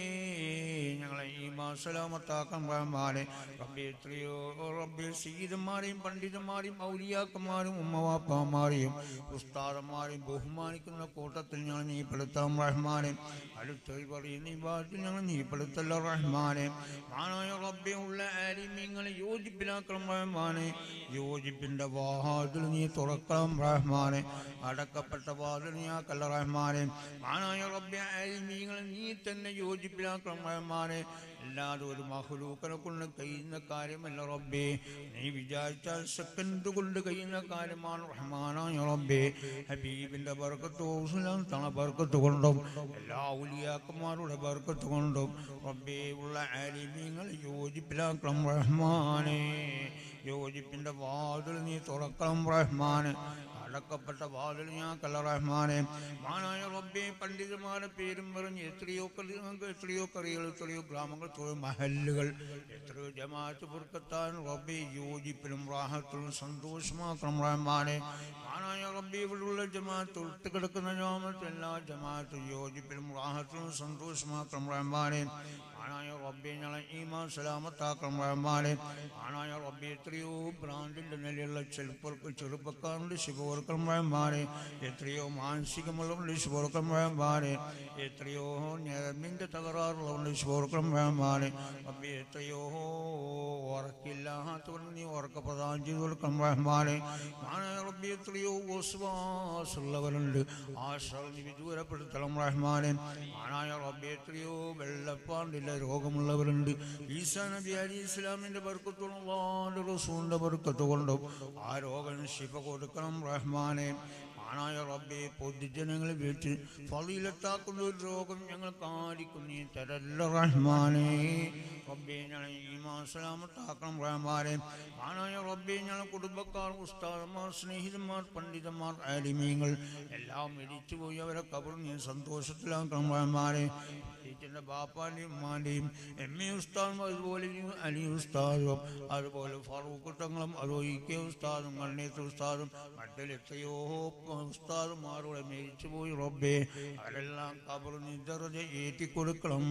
ഞങ്ങളെ ഈ സലാമത്താക്കണം റഹ്മാനെ റബ്ബേ എത്രയോ റബ്ബേ സീതന്മാരെയും പണ്ഡിതന്മാരെയും ഔലിയാക്കന്മാരും ഉമ്മവാപ്പമാരെയും ഉസ്താദന്മാരെയും ബഹുമാനിക്കുന്ന കൂട്ടത്തിൽ ഞങ്ങൾ നീ പെടുത്താം റഹ്മാനെ അടുത്തൊരു പറയുന്ന ഈ ഭാഗത്തിൽ ഞങ്ങൾ നീ പെടുത്തല്ല റഹ്മാനെ മാനായ റബ്ബെ ഉള്ള ആലിമ്യങ്ങളെ യോജിപ്പിലാക്കണം റഹ്മാനെ യോജിപ്പിന്റെ വാതിൽ നീ തുറക്കണം റഹ്മാനെ അടക്കപ്പെട്ട വാതിൽ നീ ആക്കല്ല റഹ്മാനെ മാനായ റബ്ബെ ആലിമ്യങ്ങളെ നീ തന്നെ യോജിപ്പിലാക്കണം റഹ്മാനെ അല്ലാതെ ഒരു മഹലൂക്കനെ കൊണ്ട് കഴിയുന്ന കാര്യമല്ല റബ്ബേ നീ വിചാരിച്ചാൽ സെക്കൻഡ് കൊണ്ട് കഴിയുന്ന കാര്യമാണ് റഹ്മാനായ റബ്ബേ ഹബീബിന്റെ ബർക്കത്ത് ഹൗസിലും തണ ബർക്കത്ത് കൊണ്ടും എല്ലാ ഔലിയാക്കന്മാരുടെ ബർക്കത്ത് കൊണ്ടും റബ്ബേ ഉള്ള ആലിമീങ്ങൾ യോജിപ്പിലാക്കണം റഹ്മാനെ യോജിപ്പിന്റെ വാതിൽ നീ തുറക്കണം റഹ്മാനെ അടക്കപ്പെട്ട വാതിൽ ഞാൻ കല്ല റഹ്മാനെ മാനായ റബ്ബെ പണ്ഡിതന്മാരുടെ പേരും പറഞ്ഞ് എത്രയോ കറി നമുക്ക് എത്രയോ കറികൾ എത്രയോ ഗ്രാമങ്ങൾ എത്രയോ മഹല്ലുകൾ എത്രയോ ജമാഅത്ത് പുറത്തെത്താൻ റബ്ബെ യോജിപ്പിലും റാഹത്തിലും സന്തോഷമാക്കണം റഹ്മാനെ മാനായ റബ്ബെ ഇവിടെയുള്ള ജമാഅത്ത് ഒട്ട് കിടക്കുന്ന ജമാഅത്ത് എല്ലാ ജമാഅത്തും യോജിപ്പിലും റാഹത്തിലും സന്തോഷമാക്കണം റഹ്മാനെ ആണായ റബ്ബെ ഞങ്ങളെ ഈമാൻ സലാമത്താക്കണം റഹ്മാനെ ആണായ റബ്ബെ എത്രയോ ഭ്രാന്തിൻ്റെ നിലയുള്ള ചെറുപ്പ ചെറുപ്പക്കാരുടെ ശുഭവർക്കം റഹ്മാനെ എത്രയോ മാനസികമുള്ളവരുടെ ശുഭവർക്കം റഹ്മാനെ എത്രയോ ഞരമ്പിൻ്റെ തകരാറുള്ളവരുടെ ശുഭവർക്കം റഹ്മാനെ റബ്ബെ എത്രയോ ഉറക്കില്ലാത്തവർ നീ ഉറക്ക പ്രദാനം ചെയ്തു കൊടുക്കണം റഹ്മാനെ ആണായ റബ്ബെ എത്രയോ വിശ്വാസമുള്ളവരുണ്ട് ആശ്രമ നീ വിദൂരപ്പെടുത്തണം റഹ്മാനെ ആണായ റബ്ബെ എത്രയോ വെള്ളപ്പാണ്ടില്ല രോഗമുള്ളവരുണ്ട് ഈസാ നബി അലി ഇസ്ലാമിന്റെ ബർക്കത്തുള്ള റസൂലിന്റെ ബർക്കത്ത് കൊണ്ടും ആ രോഗം ശിഫ കൊടുക്കണം റഹ്മാനെ ആണായ റബ്ബെ പൊതുജനങ്ങളെ വീട്ടിൽ ഫലീലത്താക്കുന്ന ഒരു രോഗം ഞങ്ങൾക്ക് ആരിക്കും നീ തരല്ല റഹ്മാനെ റബ്ബെ ഞങ്ങളെ ഈമാൻ സലാമത്താക്കണം റഹ്മാനെ ആണായ റബ്ബെ ഞങ്ങളെ കുടുംബക്കാർ ഉസ്താദന്മാർ സ്നേഹിതന്മാർ പണ്ഡിതന്മാർ ആലിമീങ്ങൾ എല്ലാം മരിച്ചുപോയി അവരെ കബർ നീ സന്തോഷത്തിലാക്കണം റഹ്മാനെ ടീച്ചറിൻ്റെ ബാപ്പാൻ്റെയും ഉമ്മാൻ്റെയും എം എ ഉസ്താദും അതുപോലെ ഈ അലി ഉസ്താദും അതുപോലെ ഫറൂഖ് തങ്ങളും അതുപോലെ ഇ കെ ഉസ്താദും കണ്ണീത്ത് ഉസ്താദും മറ്റിൽ എത്രയോ ഉസ്താദുമാരോടെ മരിച്ചുപോയി റബ്ബേ അവരെല്ലാം കബർ നിദർജ ഏറ്റിക്കൊടുക്കണം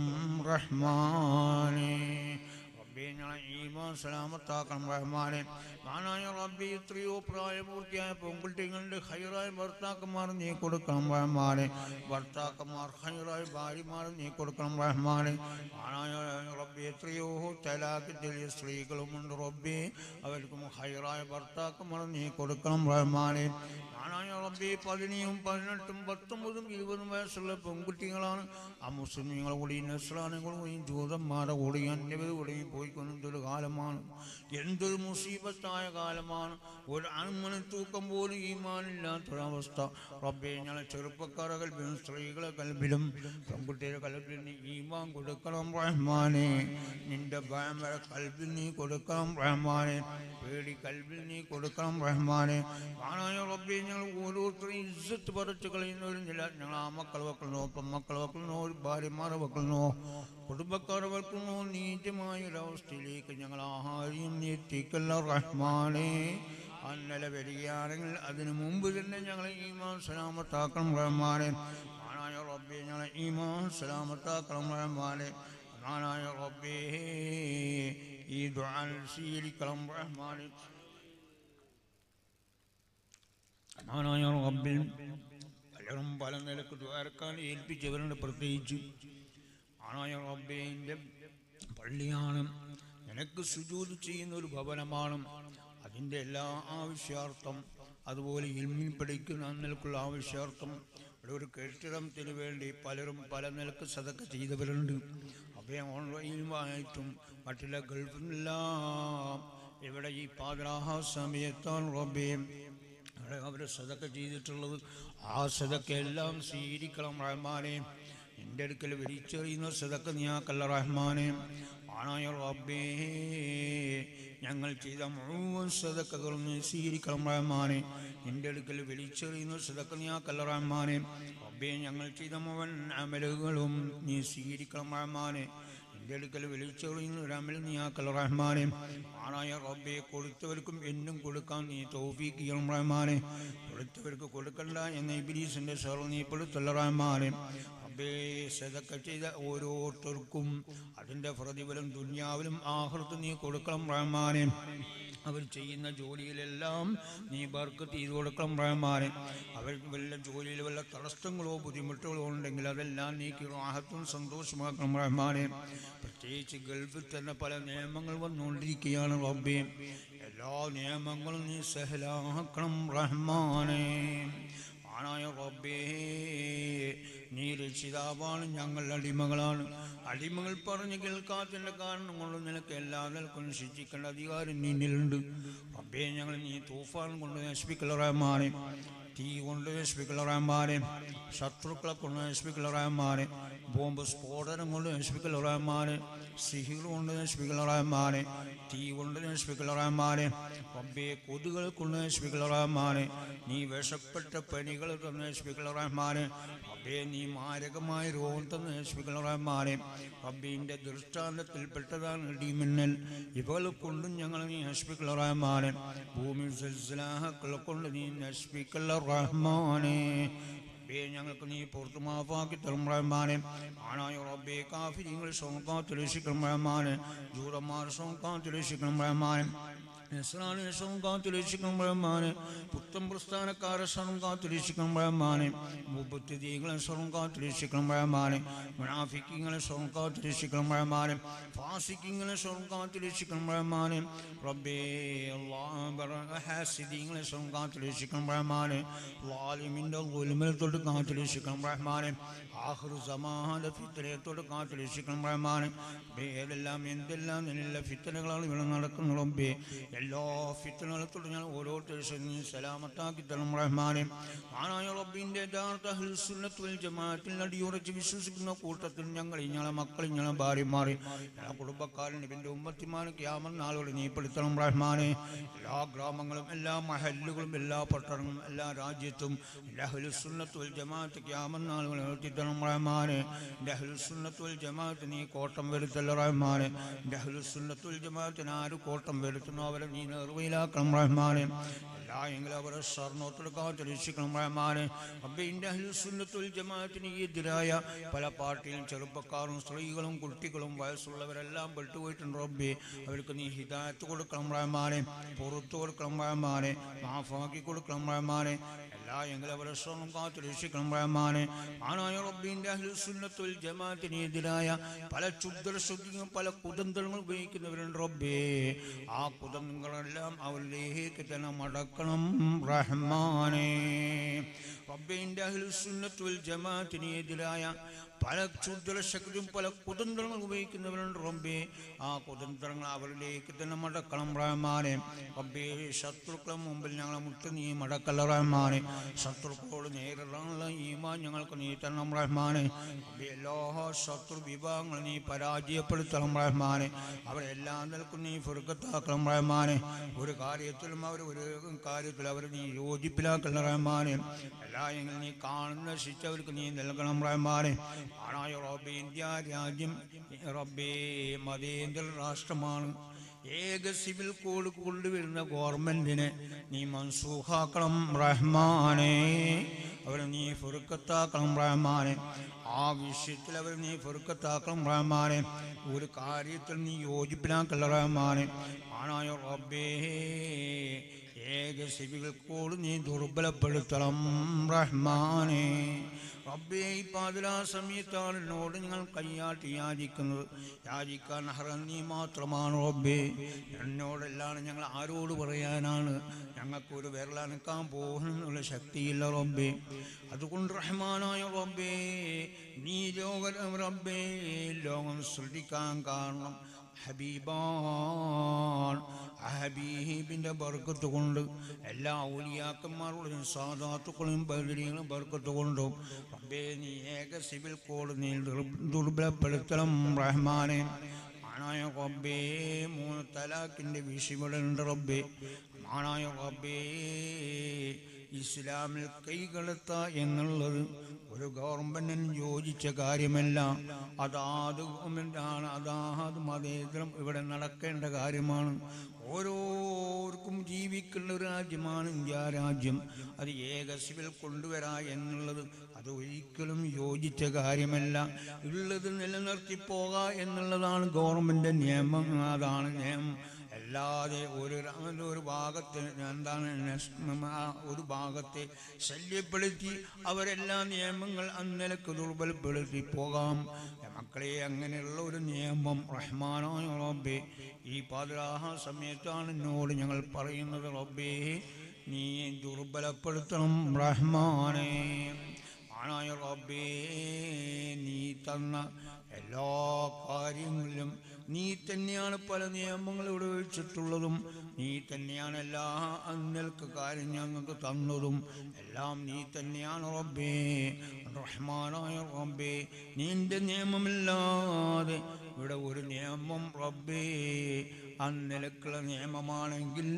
റഹ്മാനേ റബ്ബേ ഞങ്ങളെ ഈമാൻ സലാമത്താക്കണം റഹ്മാനെ മാനായ റബ്ബി എത്രയോ പ്രായപൂർത്തിയായ പെൺകുട്ടികളുടെ ഹൈറായ ഭർത്താക്കന്മാർ നീ കൊടുക്കണം റഹ്മാനെ ഭർത്താക്കന്മാർ ഹൈറായ ഭാര്യമാർ നീ കൊടുക്കണം റഹ്മാനെ മാനായ റബ്ബി എത്രയോ തലാക്ക് ചെറിയ സ്ത്രീകളുമുണ്ട് റബ്ബി അവർക്കും ഹൈറായ ഭർത്താക്കന്മാർ നീ കൊടുക്കണം റഹ്മാനെ മാനായ റബ്ബി പതിനെയും പതിനെട്ടും പത്തൊമ്പതും ഇരുപതും വയസ്സുള്ള പെൺകുട്ടികളാണ് ആ മുസ്ലിങ്ങളെ കൂടിയും നസ്രാനുകൾ കൂടിയും ജൂതന്മാരുടെ കൂടിയും അന്യവർ കൂടിയും പോയിക്കൊണ്ടൊരു കാലമാണ് എന്തൊരു മുസീബത്തായ കാലമാണ് ഒരു അൺമണി തൂക്കം പോലും ഈമാനില്ലാത്തൊരവസ്ഥ റബ്ബെ ഞങ്ങളെ ചെറുപ്പക്കാരെ കൽബിലും സ്ത്രീകളെ കൽബിലും പെൺകുട്ടിയുടെ കൽബിലും നീ ഈമാൻ കൊടുക്കണം റഹ്മാനെ നിന്റെ ഭയം വരെ കൽബിൽ നീ കൊടുക്കണം റഹ്മാനെ പേടി കൽബിൽ നീ കൊടുക്കണം റഹ്മാനെ ആണായ റബ്ബെ ഞങ്ങൾ ഓരോരുത്തരും ഇജ്ജത്ത് പറിച്ചു കളയുന്നവരുന്നില്ല ഞങ്ങൾ ആ മക്കൾ വെക്കണോ പെമ്മക്കൾ വെക്കണോ ഒരു ഭാര്യമാരെ വെക്കണോ കുടുംബക്കാരെ വെക്കണോ നീചമായ ഒരവസ്ഥയിലേക്ക് ഞങ്ങൾ ആഹാരം എത്തിക്കല്ല റഹ്മാനെ അന്നലെ വരികയാണെങ്കിൽ അതിനു മുമ്പ് തന്നെ ഞങ്ങളെ ഈമാൻ സലാമത്താക്കണം റഹ്മാനെ ആണായ റബ്ബെ ഞങ്ങളെ ഈമാൻ സലാമത്താക്കണം റഹ്മാനെ ആണായ റബ്ബേ ഈ ദുആ സ്വീകരിക്കണം റഹ്മാനെ ആണായ റബ്ബിൽ പലരും പല നിലക്ക് ദ്വാരക്കാൻ ഏൽപ്പിച്ചവരുണ്ട് പ്രത്യേകിച്ച് ആണായ റബ്ബേൻ്റെ പള്ളിയാണ് നിനക്ക് സുജൂത് ചെയ്യുന്ന ഒരു ഭവനമാണ് അതിൻ്റെ എല്ലാ ആവശ്യാർത്ഥം അതുപോലെ ഇൽമിൽ പഠിക്കുന്ന നിലക്കുള്ള ആവശ്യാർത്ഥം ഇവിടെ ഒരു കെട്ടിടത്തിന് വേണ്ടി പലരും പല നിലക്ക് സതക്ക ചെയ്തവരുണ്ട് അവയെ ഓൺലൈനുമായിട്ടും മറ്റുള്ള ഗൾഫിൽ നിന്നെല്ലാം ഇവിടെ ഈ പാതിരാഹ സമയത്താണ് റബ്ബേയും അവിടെ അവർ സതക്ക ചെയ്തിട്ടുള്ളത് ആ സതക്ക എല്ലാം സ്വീകരിക്കണം റഹ്മാനെ എൻ്റെ അടുക്കൽ വിരിച്ചെറിയുന്ന സതക്ക നീയാക്കല്ല റഹ്മാനെ ആണായ റബ്ബേ ഞങ്ങൾ ചെയ്ത മുഴുവൻ സതക്കകളും നീ സ്വീകരിക്കണം റഹ്മാനെ എൻ്റെ അടുക്കൽ വിളിച്ചെറിയുന്ന സതക്ക നീയാക്കല്ല റഹ്മാനെ റബ്ബേ ഞങ്ങൾ ചെയ്ത മുഴുവൻ അമലുകളും നീ സ്വീകരിക്കണം റഹ്മാനെ എൻ്റെ അടുക്കൽ വിളിച്ചെറിയുന്ന ഒരു അമൽ നീയാക്കൽ റഹ്മാനെ ആണായ റബ്ബെ കൊടുത്തവർക്കും എന്നും കൊടുക്കാൻ നീ തൗഫീഖ് ചെയ്യണം റഹ്മാനെ കൊടുത്തവർക്ക് കൊടുക്കണ്ട എന്ന ഇബിലീസിൻ്റെ സ്വർ നീ പെടുത്തല്ല റഹ്മാനെ റബ്ബേ സദക്ക ചെയ്ത ഓരോരുത്തർക്കും അതിൻ്റെ പ്രതിഫലം ദുന്യാവിലും ആഹൃത്ത് നീ കൊടുക്കണം റഹ്മാനെ അവർ ചെയ്യുന്ന ജോലിയിലെല്ലാം നീ ബർക്കത്ത് ചെയ്ത് കൊടുക്കണം റഹ്മാനെ അവർക്ക് വല്ല ജോലിയിൽ വല്ല തടസ്സങ്ങളോ ബുദ്ധിമുട്ടുകളോ ഉണ്ടെങ്കിൽ അതെല്ലാം നീക്കി റാഹത്തും സന്തോഷമാക്കണം റഹ്മാനെ പ്രത്യേകിച്ച് ഗൾഫിൽ തന്നെ പല നിയമങ്ങൾ വന്നുകൊണ്ടിരിക്കുകയാണ് റബ്ബേ എല്ലാ നിയമങ്ങളും നീ സഹലാക്കണം റഹ്മാനെ ആണായ റബ്ബേ നീ രക്ഷിതാവാണ് ഞങ്ങൾ അടിമകളാണ് അടിമകൾ പറഞ്ഞു കേൾക്കാത്തതിൻ്റെ കാരണം കൊണ്ട് നിനക്ക് എല്ലാ നിലക്കും ശിക്ഷിക്കേണ്ട അധികാരം നിന്നിലുണ്ട് റബ്ബേ ഞങ്ങൾ നീ തൂഫാൻ കൊണ്ട് നശിപ്പിക്കല റഹ്മാനെ തീ കൊണ്ട് നശിപ്പിക്കല റഹ്മാനെ ശത്രുക്കളെ കൊണ്ട് നശിപ്പിക്കല റഹ്മാനെ ബോംബ് സ്ഫോടനം കൊണ്ട് നശിപ്പിക്കല റഹ്മാനെ സിഹിർ കൊണ്ട് നശിപ്പിക്കല റഹ്മാനെ തീ കൊണ്ട് നശിപ്പിക്കല റഹ്മാനെ റബ്ബേ കൊതുകൾ കൊണ്ട് നശിപ്പിക്കല റഹ്മാനെ നീ വിഷപ്പെട്ട പനികൾ തന്നെ നശിപ്പിക്കല റഹ്മാനെ റബ്ബേ നീ മാരകമായ രോഗം തന്നെ നശിപ്പിക്കല റഹ്മാനെ റബ്ബിൻ്റെ ദൃഷ്ടാന്തത്തിൽപ്പെട്ടതാണ് ഇടിമിന്നൽ ഇവകളെ കൊണ്ടും ഞങ്ങൾ നീ നശിപ്പിക്കല റഹ്മാനെ ഭൂമി സൽസലാഹക്കളെ കൊണ്ട് നീ നശിപ്പിക്കല റഹ്മാനെ റബ്ബേ ഞങ്ങൾക്ക് നീ പുറത്തു മാഫാക്കി തരും റഹ്മാനെ ആണായ റബ്ബേ കാഫിരിങ്ങൾ സോങ്കാത്ത് രക്ഷിക്കണം റഹ്മാനെ ജൂതന്മാർ സോങ്കാത്ത് രക്ഷിക്കണം റഹ്മാനെ നസ്രാണി സോങ്കാത്തുരക്ഷിക്കണം റഹ്മാനെ പുത്തൻ പ്രസ്ഥാനക്കാരെ സ്വരം കാത്തുരക്ഷിക്കണം റഹ്മാനെ മുപ്പത്തിദീകളെ സ്വരം കാത്തുരക്ഷിക്കണം റഹ്മാനെ മുനാഫിക്കിങ്ങളെ സ്വരം കാത്തുരക്ഷിക്കണം റഹ്മാനെ ഫാസിക്കിങ്ങളെ സ്വരം കാത്തുരക്ഷിക്കണം റഹ്മാനെ റബ്ബേ അല്ലാഹ് ഹാസിദീങ്ങളെ സ്വരം കാത്തുരക്ഷിക്കണം റഹ്മാനെ ലാലിമിൻ്റെ ഗുൽമിൽ തൊട്ട് കാത്തുരക്ഷിക്കണം റഹ്മാനെ ആഹ്റു സമാഹാന ഫിത്തനെ തൊട്ട് കാത്തുരക്ഷിക്കണം റഹ്മാനെ റബ്ബേ, ഏതെല്ലാം എന്തെല്ലാം നിന്നില്ല ഫിത്തനകളാണ് ഇവിടെ നടക്കുന്ന റബ്ബേ എല്ലാ ഫിത്തനകളെ തൊട്ട് ഞാൻ ഓരോരുത്തരും നീ സലാമത്താക്കി തരണം റഹ്മാനെ ആനായ റബ്ബിൻ്റെ യഥാർത്ഥ അഹ്ലുസുന്നത്തുൽ ജമാഅത്തിൽ അടിയുറച്ച് വിശ്വസിക്കുന്ന കൂട്ടത്തിൽ ഞങ്ങൾ ഞങ്ങളെ മക്കൾ ഞങ്ങളെ ഭാര്യമാരെ എല്ലാ കുടുംബക്കാരൻ ഇവൻ്റെ ഉമ്മത്തിമാരും ക്യാമൻ നാളോട് നീ പെടുത്തണം റഹ്മാനെ എല്ലാ ഗ്രാമങ്ങളും എല്ലാ മഹല്ലുകളും എല്ലാ പട്ടണങ്ങളും എല്ലാ രാജ്യത്തും എല്ലാ അഹ്ലുസുന്നത്തുൽ ജമാഅത്ത് ക്യാമൻ നാളുകൾ ഉയർത്തിത്തണം റഹ്മാനെ എൻ്റെ അഹ്ലുസുന്നത്തുൽ ജമാഅത്ത് നീ കോട്ടം വരുത്തല്ല റഹ്മാനെ എൻ്റെ അഹ്ലുസുന്നത്തുൽ ജമാഅത്തിന് ആര് കോട്ടം വരുത്തുന്നു അവരെ നീ നിർവയിലാക്കണം റഹ്മാനെ എല്ലാ എങ്കിലും അവരെ സ്വർണ്ണോത്തെടുക്കാത്ത രക്ഷിക്കണം റഹ്മാനെ അപ്പം എൻ്റെ അഹ്ലുസുന്നത്തുൽ ജമാഅത്തിന് എതിരായ പല പാർട്ടിയും ചെറുപ്പക്കാരും സ്ത്രീകളും കുട്ടികളും വയസ്സുള്ളവരെല്ലാം പെട്ടുപോയിട്ടുണ്ട് റബ്ബി അവർക്ക് നീ ഹിദായത്ത് കൊടുക്കണം റഹ്മാനെ പുറത്തു കൊടുക്കണം റഹ്മാനെ മാഫാക്കി കൊടുക്കണം റഹ്മാനെ എല്ലാ എങ്കിലും അവരെ സ്വർണ്ണം കാത്തു രക്ഷിക്കണം റഹ്മാനെ ആനായ റബ്ബിൻ്റെ അഹ്ലുസുന്നത്തുൽ ജമാഅത്തിന് എതിരായ പല ക്ഷുദ്രശുദ്ധിയും പല കുതന്ത്രങ്ങൾ ഉപയോഗിക്കുന്നവരുണ്ട് റബ്ബേ ആ കുതന്ത്രങ്ങളെല്ലാം അവരിലേക്ക് തന്നെ മടക്കണം റഹ്മാനെ റബ്ബിൻ്റെ അഹ്ലുസുന്നത്തുൽ ജമാഅത്തിന് എതിരായ പല ക്ഷുദ്രശക്തിയും പല കുതന്ത്രങ്ങൾ ഉപയോഗിക്കുന്നവരുണ്ട് റബ്ബേ ആ കുതന്ത്രങ്ങൾ അവരിലേക്ക് തന്നെ മടക്കണം റഹ്മാനെ റബ്ബേ ശത്രുക്കളെ മുമ്പിൽ ഞങ്ങളെ മുട്ട് നീ മടക്കല്ല റഹ്മാനെ ശത്രുക്കളോട് നേരിടാനുള്ള ഈമാൻ ഞങ്ങൾക്ക് നീ തരണം റഹ്മാനെ റബ്ബേ എല്ലാ ശത്രു വിഭാഗങ്ങളും നീ പരാജയപ്പെടുത്തണം റഹ്മാനെ അവരെല്ലാം നിൽക്കും നീ ഫുർക്കത്താക്കണം റഹ്മാനെ ഒരു കാര്യത്തിലും അവർ ഒരു കാര്യത്തിൽ അവർ നീ യോജിപ്പിലാക്കണം റഹ്മാനെ എല്ലാ എങ്കിലും നീ കാണുന്ന ശിക്ഷ അവർക്ക് നീ നൽകണം റഹ്മാനെ ആണായ റബ്ബേ ഇന്ത്യ രാജ്യം റബ്ബേ മതേന്ദ്ര രാഷ്ട്രമാണ് ഏക സിവിൽ കോഡ് കൊണ്ടുവരുന്ന ഗവൺമെന്റിനെ നീ മൻസൂഖാക്കണം റഹ്മാനെ അവരെ നീ ഫുറുക്കത്താക്കണം റഹ്മാനെ ആ വിഷയത്തിൽ അവർ നീ ഫുറുക്കത്താക്കണം റഹ്മാനെ ഒരു കാര്യത്തിൽ നീ യോജിപ്പിലാക്കല്ല റഹ്മാനെ ആണായ റബ്ബേ ഏക സിവികൾക്കോട് നീ ദുർബലപ്പെടുത്തണം റഹ്മാനെ റബ്ബേ ഈ പാതിരാ സമയത്താണ് എന്നോട് ഞങ്ങൾ കയ്യാട്ടി യാചിക്കുന്നത് യാചിക്കാൻ അർഹൻ നീ മാത്രമാണ് റബ്ബേ എന്നോടെല്ലാം ഞങ്ങൾ ആരോട് പറയാനാണ് ഞങ്ങൾക്ക് ഒരു വിരലനക്കാൻ പോകുന്നുള്ള ശക്തിയില്ല റബ്ബേ അതുകൊണ്ട് റഹ്മാനായ റബ്ബേ നീ ലോക റബ്ബേ ലോകം സൃഷ്ടിക്കാൻ കാരണം ഹബീബാൻ ആ ഹബീബിൻ്റെ ബർക്കത്ത് കൊണ്ട് എല്ലാ ഔലിയാക്കന്മാരുടെയും സാധാത്തുക്കളെയും ബദരികളും ബർക്കത്ത് കൊണ്ടും റബ്ബേ നീ ഏക സിവിൽ കോഡ് നീ ദുർ- ദുർബലപ്പെടുത്തണം റഹ്മാനെ ആണായ റബ്ബേ മൂന്ന് തലാക്കിൻ്റെ വിഷയമുണ്ട് റബ്ബേ ആണായ റബ്ബേ ഇസ്ലാമിൽ കൈകടത്ത എന്നുള്ളത് ഒരു ഗവൺമെന്റിന് യോജിച്ച കാര്യമല്ല അതാത് ഗവൺമെന്റാണ് അതാത് മതേതരം ഇവിടെ നടക്കേണ്ട കാര്യമാണ് ഓരോർക്കും ജീവിക്കുന്ന ഒരു രാജ്യമാണ് ഇന്ത്യ രാജ്യം അത് ഏക സിവിൽ കൊണ്ടുവരാ എന്നുള്ളത് അത് ഒരിക്കലും യോജിച്ച കാര്യമല്ല ഉള്ളത് നിലനിർത്തി പോക എന്നുള്ളതാണ് ഗവൺമെന്റ് നിയമം അതാണ് നിയമം അല്ലാതെ ഒരു ര- ഒരു ഭാഗത്ത് എന്താണ് നഷ്- ആ ഒരു ഭാഗത്തെ ശല്യപ്പെടുത്തി അവരെല്ലാ നിയമങ്ങൾ അന്നലക്ക് ദുർബലപ്പെടുത്തി പോകാം മക്കളെ അങ്ങനെയുള്ള ഒരു നിയമം റഹ്മാനായ റബ്ബേ ഈ പാതിരാഹ സമയത്താണ് എന്നോട് ഞങ്ങൾ പറയുന്നത് റബ്ബേ നീ ദുർബലപ്പെടുത്തണം റഹ്മാനെ ആണായ റബ്ബേ നീ തന്ന എല്ലാ കാര്യങ്ങളിലും നീ തന്നെയാണ് പല നിയമങ്ങൾ ഇവിടെ വെച്ചിട്ടുള്ളതും നീ തന്നെയാണ് എല്ലാ അന്നൽക്ക് കാര്യം ഞങ്ങൾക്ക് തന്നതും എല്ലാം നീ തന്നെയാണ് റബ്ബേ റഹ്മാനായ റബ്ബേ നിന്റെ നിയമമില്ലാതെ ഇവിടെ ഒരു നിയമം റബ്ബേ അന്നലക്കുള്ള നിയമമാണെങ്കിൽ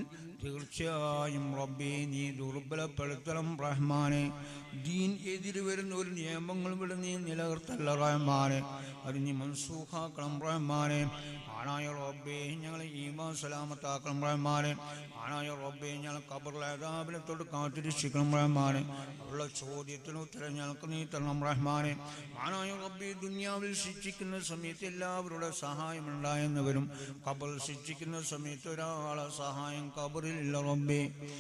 തീർച്ചയായും റബ്ബേ നീ ദുർബലപ്പെടുത്തണം റഹ്മാനെ ദീൻ എതിര് വരുന്ന ഒരു നിയമങ്ങൾ ഇവിടെ നീ നിലനിർത്തല്ല റഹ്മാനെ അത് നീ മൻസൂഖാക്കണം റഹ്മാനെ ആണായ റബ്ബേ ഞങ്ങളെ ഈമാൻ സലാമത്താക്കണം റഹ്മാനെ ആണായ റബ്ബേ ഞങ്ങൾ കബറിലെ തൊട്ട് കാത്തിരിച്ചിക്കണം റഹ്മാനെ ഉള്ള ചോദ്യത്തിന് ഉത്തരം ഞങ്ങൾക്ക് നീ തരണം റഹ്മാനെ ആണായ റബ്ബേ ദുനിയാവിൽ ശിക്ഷിക്കുന്ന സമയത്ത് എല്ലാവരുടെ സഹായം ഉണ്ടായെന്നവരും കബറിൽ ശിക്ഷിക്കുന്ന സമയത്ത് ഒരാളെ സഹായം കബറിലില്ല റബ്ബേ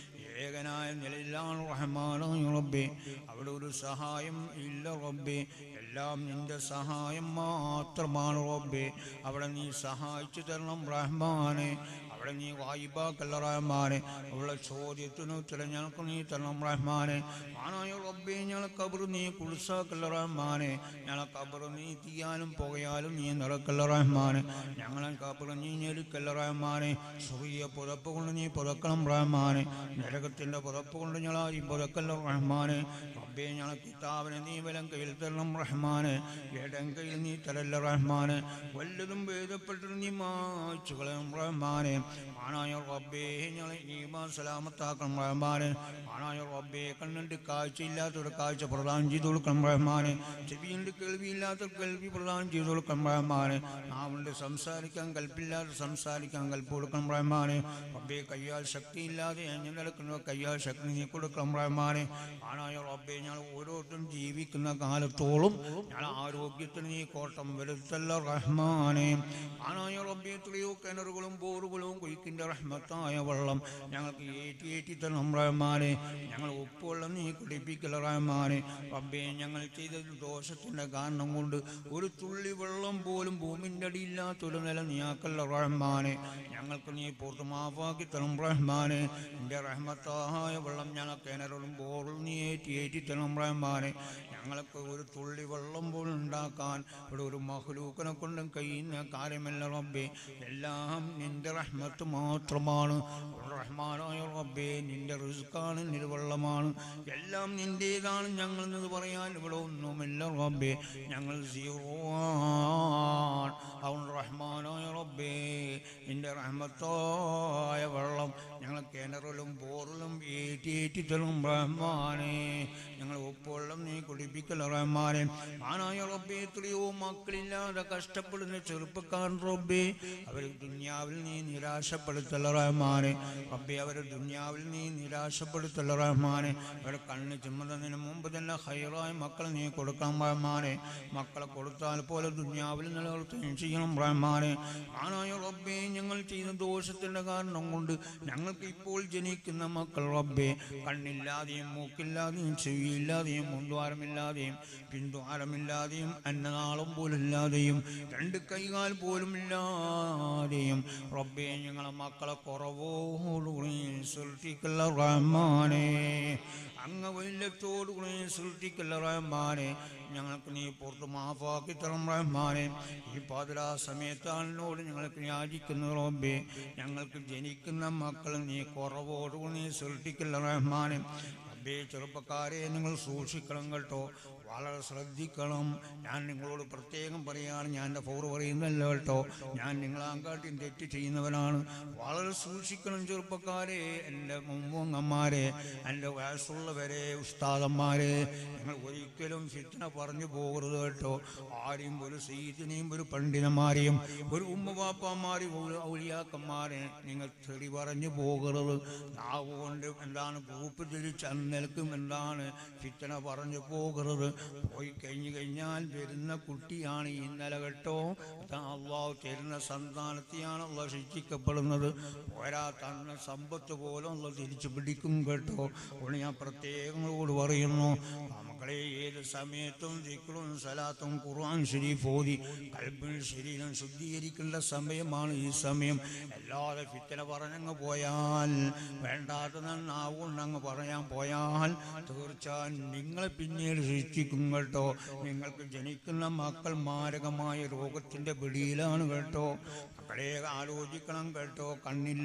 ഏകനായ നിലയിലാണ് റഹ്മാനായ റബ്ബേ അവിടെ ഒരു സഹായം ഇല്ല റബ്ബേ എല്ലാം നിന്റെ സഹായം മാത്രമാണ് റബ്ബേ അവിടെ നീ സഹായിച്ചു തരണം റഹ്മാനെ അവിടെ നീ വായിബാക്കല്ല റഹ്മാനെ ഉള്ള ചോദ്യത്തിന് ഉത്തരം ഞങ്ങൾക്ക് നീ തരണം റഹ്മാനെ ആണായ റബ്ബേ ഞങ്ങളെ കബർ നീ കുളിസാക്കല്ല റഹ്മാനെ ഞങ്ങളെ കബർ നീ തീയാലും പുകയാലും നീ നിറക്കല്ല റഹ്മാനെ ഞങ്ങളെ കബർ നീ ഞെരുക്കല്ല റഹ്മാനെ ചെറിയ പുതപ്പ് കൊണ്ട് നീ പുതക്കണം റഹ്മാനെ നരകത്തിന്റെ പുതപ്പ് കൊണ്ട് ഞങ്ങളാരും പുതക്കല്ല റഹ്മാനെ റബ്ബേ ഞങ്ങളെ കിതാബിനെ നീ വലം കയ്യിൽ തരണം റഹ്മാനെ ഇടം കയ്യിൽ നീ തരല്ല റഹ്മാനെ വല്ലതും ഭേദപ്പെട്ടിട്ട് നീ മാച്ചു കളയും റഹ്മാനെ ആണായ റബ്ബേ ഞങ്ങളെ ഈമാൻ സലാമത്താക്കണം റഹ്മാനെ ആണായ റബ്ബേ കണ്ണിൻ്റെ കാഴ്ചയില്ലാത്തൊരു കാഴ്ച പ്രദാനം ചെയ്തു കൊടുക്കണം റഹ്മാനെ ചെവിയുണ്ട് കേൾവിയില്ലാത്ത കേൾവി പ്രദാനം ചെയ്തു കൊടുക്കണം റഹ്മാനെ നാവുണ്ട് സംസാരിക്കാൻ കൽപ്പില്ലാതെ സംസാരിക്കാൻ കൽപ്പ് കൊടുക്കണം റഹ്മാനെ റബ്ബേ കയ്യാൽ ശക്തിയില്ലാതെ എങ്ങനെ നടക്കുന്ന കയ്യാൽ ശക്തി നീ കൊടുക്കണം റഹ്മാനെ ആണായ റബ്ബേ ഞങ്ങൾ ഓരോരുത്തരും ജീവിക്കുന്ന കാലത്തോളം ഞങ്ങൾ ആരോഗ്യത്തിന് നീ കോട്ടം വരുത്തല്ല റഹ്മാനെ ആണായ റബ്ബേ എത്രയോ കിണറുകളും ബോറുകളും കുഴിക്കിൻ്റെ റഹ്മത്തായ വെള്ളം ഞങ്ങൾക്ക് ഏറ്റി ഏറ്റി തരണം റഹ്മാനെ ഞങ്ങൾ ഉപ്പുവെള്ളം നീ കുടിപ്പിക്കല റഹ്മാനെ റബ്ബേ ഞങ്ങൾ ചെയ്ത ദോഷത്തിൻ്റെ കാരണം കൊണ്ട് ഒരു തുള്ളി വെള്ളം പോലും ഭൂമിൻ്റെ അടിയില്ലാത്തൊരു നില നീയാക്കല്ല റഹ്മാനെ ഞങ്ങൾക്ക് നീ പുറത്ത് മാഫാക്കി തരണം റഹ്മാനെ എൻ്റെ റഹ്മത്തായ വെള്ളം ഞങ്ങൾ കിണറുകളും ബോറും നീ ഏറ്റി ഏറ്റി തരണം റഹ്മാനെ ഞങ്ങൾക്ക് ഒരു തുള്ളി വെള്ളം പോലും ഉണ്ടാക്കാൻ ഇവിടെ ഒരു മഹ്ലൂക്കനെ കൊണ്ടും കഴിയുന്ന കാര്യമല്ല റബ്ബേ എല്ലാം നിന്റെ റഹ്മത്ത് മാത്രമാണ് റഹ്മാനായ റബ്ബേ നിന്റെ റിസ്ക്കാണ് നിരുവെള്ളമാണ് എല്ലാം നിന്റേതാണ് ഞങ്ങൾ എന്ന് പറയാൻ ഇവിടെ ഒന്നുമില്ല റബ്ബേ ഞങ്ങൾ സീറോ ആണ് അവൻ റഹ്മാനായ റബ്ബേ നിന്റെ റഹ്മത്തായ വെള്ളം ഞങ്ങൾ കിണറിലും ബോറിലും ഏറ്റി ഏറ്റി തരും റഹ്മാനെ ഞങ്ങൾ ഉപ്പുവെള്ളം നീ കുടിപ്പിക്കല റഹ്മാനെ ആനായ റബ്ബേ എത്രയോ മക്കളില്ലാതെ കഷ്ടപ്പെടുന്ന ചെറുപ്പക്കാരൻ റബ്ബേ അവർ ദുന്യാവിൽ നീ നിരാശപ്പെടുത്തല്ല റഹ്മാനെ റബ്ബേ അവർ ദുന്യാവിൽ നീ നിരാശപ്പെടുത്തല്ല റഹ്മാനെ അവരുടെ കണ്ണ് ചുമന്നതിന് മുമ്പ് തന്നെ ഹൈറായ മക്കളെ നീ കൊടുക്കണം റഹ്മാനെ മക്കളെ കൊടുത്താൽ പോലെ ദുന്യാവിൽ നിലനിർത്തുകയും ചെയ്യണം റഹ്മാനെ ആനായ റബ്ബേ ഞങ്ങൾ ചെയ്യുന്ന ദോഷത്തിന്റെ കാരണം കൊണ്ട് ഞങ്ങൾക്ക് ഇപ്പോൾ ജനിക്കുന്ന മക്കൾ റബ്ബേ കണ്ണില്ലാതെയും മൂക്കില്ലാതെയും ചെവിയില്ലാതെയും മുൻദ്വാരമില്ലാതെയും പിൻദ്വാരമില്ലാതെയും അന്നനാളം പോലും ഇല്ലാതെയും രണ്ട് കൈകാൽ പോലും ഇല്ലാതെയും റബ്ബേ ഞങ്ങളെ മക്കളെ കുറവോടുകൂടി സൃഷ്ടിക്കല്ല റഹ്മാനെ അങ്ങ് വല്യത്തോടുകൂടി സൃഷ്ടിക്കല്ല റഹ്മാനെ ഞങ്ങൾക്ക് നീ പുറത്ത് മാഫാക്കി തരണം റഹ്മാനെ ഈ പാതിരാ സമയത്താളിനോട് ഞങ്ങൾക്ക് യാചിക്കുന്ന റബ്ബേ ഞങ്ങൾക്ക് ജനിക്കുന്ന മക്കൾ നീ കുറവോടുകൂടി നീ സൃഷ്ടിക്കല്ല റഹ്മാനെ റബ്ബേ ചെറുപ്പക്കാരെ നിങ്ങൾ സൂക്ഷിക്കണം കേട്ടോ വളരെ ശ്രദ്ധിക്കണം ഞാൻ നിങ്ങളോട് പ്രത്യേകം പറയുകയാണ് ഞാൻ എൻ്റെ ഫോർ പറയുന്നല്ല കേട്ടോ ഞാൻ നിങ്ങളാങ്കാട്ടിയും തെറ്റ് ചെയ്യുന്നവനാണ് വളരെ സൂക്ഷിക്കണം ചെറുപ്പക്കാരെ എൻ്റെ മുമ്പങ്ങന്മാരെ എൻ്റെ വയസ്സുള്ളവരെ ഉസ്താദന്മാരെ നിങ്ങൾ ഒരിക്കലും ഫിത്തന പറഞ്ഞു പോകരുത് കേട്ടോ ആരെയും ഒരു സീത്തിനെയും ഒരു പണ്ഡിതന്മാരെയും ഒരു ഉമ്മവാപ്പന്മാരെയും ഒരു ഔലിയാക്കന്മാരെ നിങ്ങൾ തെറി പറഞ്ഞു പോകരുത് നാവ് കൊണ്ട് എന്താണ് ഗ്രൂപ്പ് തിരിച്ച് അന്നേൽക്കും എന്താണ് ഫിത്തന പറഞ്ഞു പോകരുത് പോയി കഴിഞ്ഞു കഴിഞ്ഞാൽ വരുന്ന കുട്ടിയാണ് ഈ ഇന്നലെ കേട്ടോ അള്ളാഹു തരുന്ന സന്താനത്തെയാണ് അള്ള ശിക്ഷിക്കപ്പെടുന്നത് പോരാ തന്ന സമ്പത്ത് പോലും അള്ള തിരിച്ചു പിടിക്കും കേട്ടോ അതുകൊണ്ട് ഞാൻ പ്രത്യേകങ്ങളോട് പറയുന്നു മക്കളെ ഏത് സമയത്തും ദിക്റും സലാത്തും ഖുർആൻ ശരീഫ് ഓതി കൽബിൽ ശരീരം ശുദ്ധീകരിക്കേണ്ട സമയമാണ് ഈ സമയം അല്ലാതെ ഫിത്തന പറഞ്ഞങ്ങ് പോയാൽ വേണ്ടാത്ത നാവുകൊണ്ടങ്ങ് പറയാൻ പോയാൽ തീർച്ചയായും നിങ്ങളെ പിന്നീട് ശിക്ഷിക്കും കേട്ടോ നിങ്ങൾക്ക് ജനിക്കുന്ന മക്കൾ മാരകമായ രോഗത്തിന്റെ പിടിയിലാണ് കേട്ടോ മക്കളെ ആലോചിക്കണം കേട്ടോ കണ്ണില്ല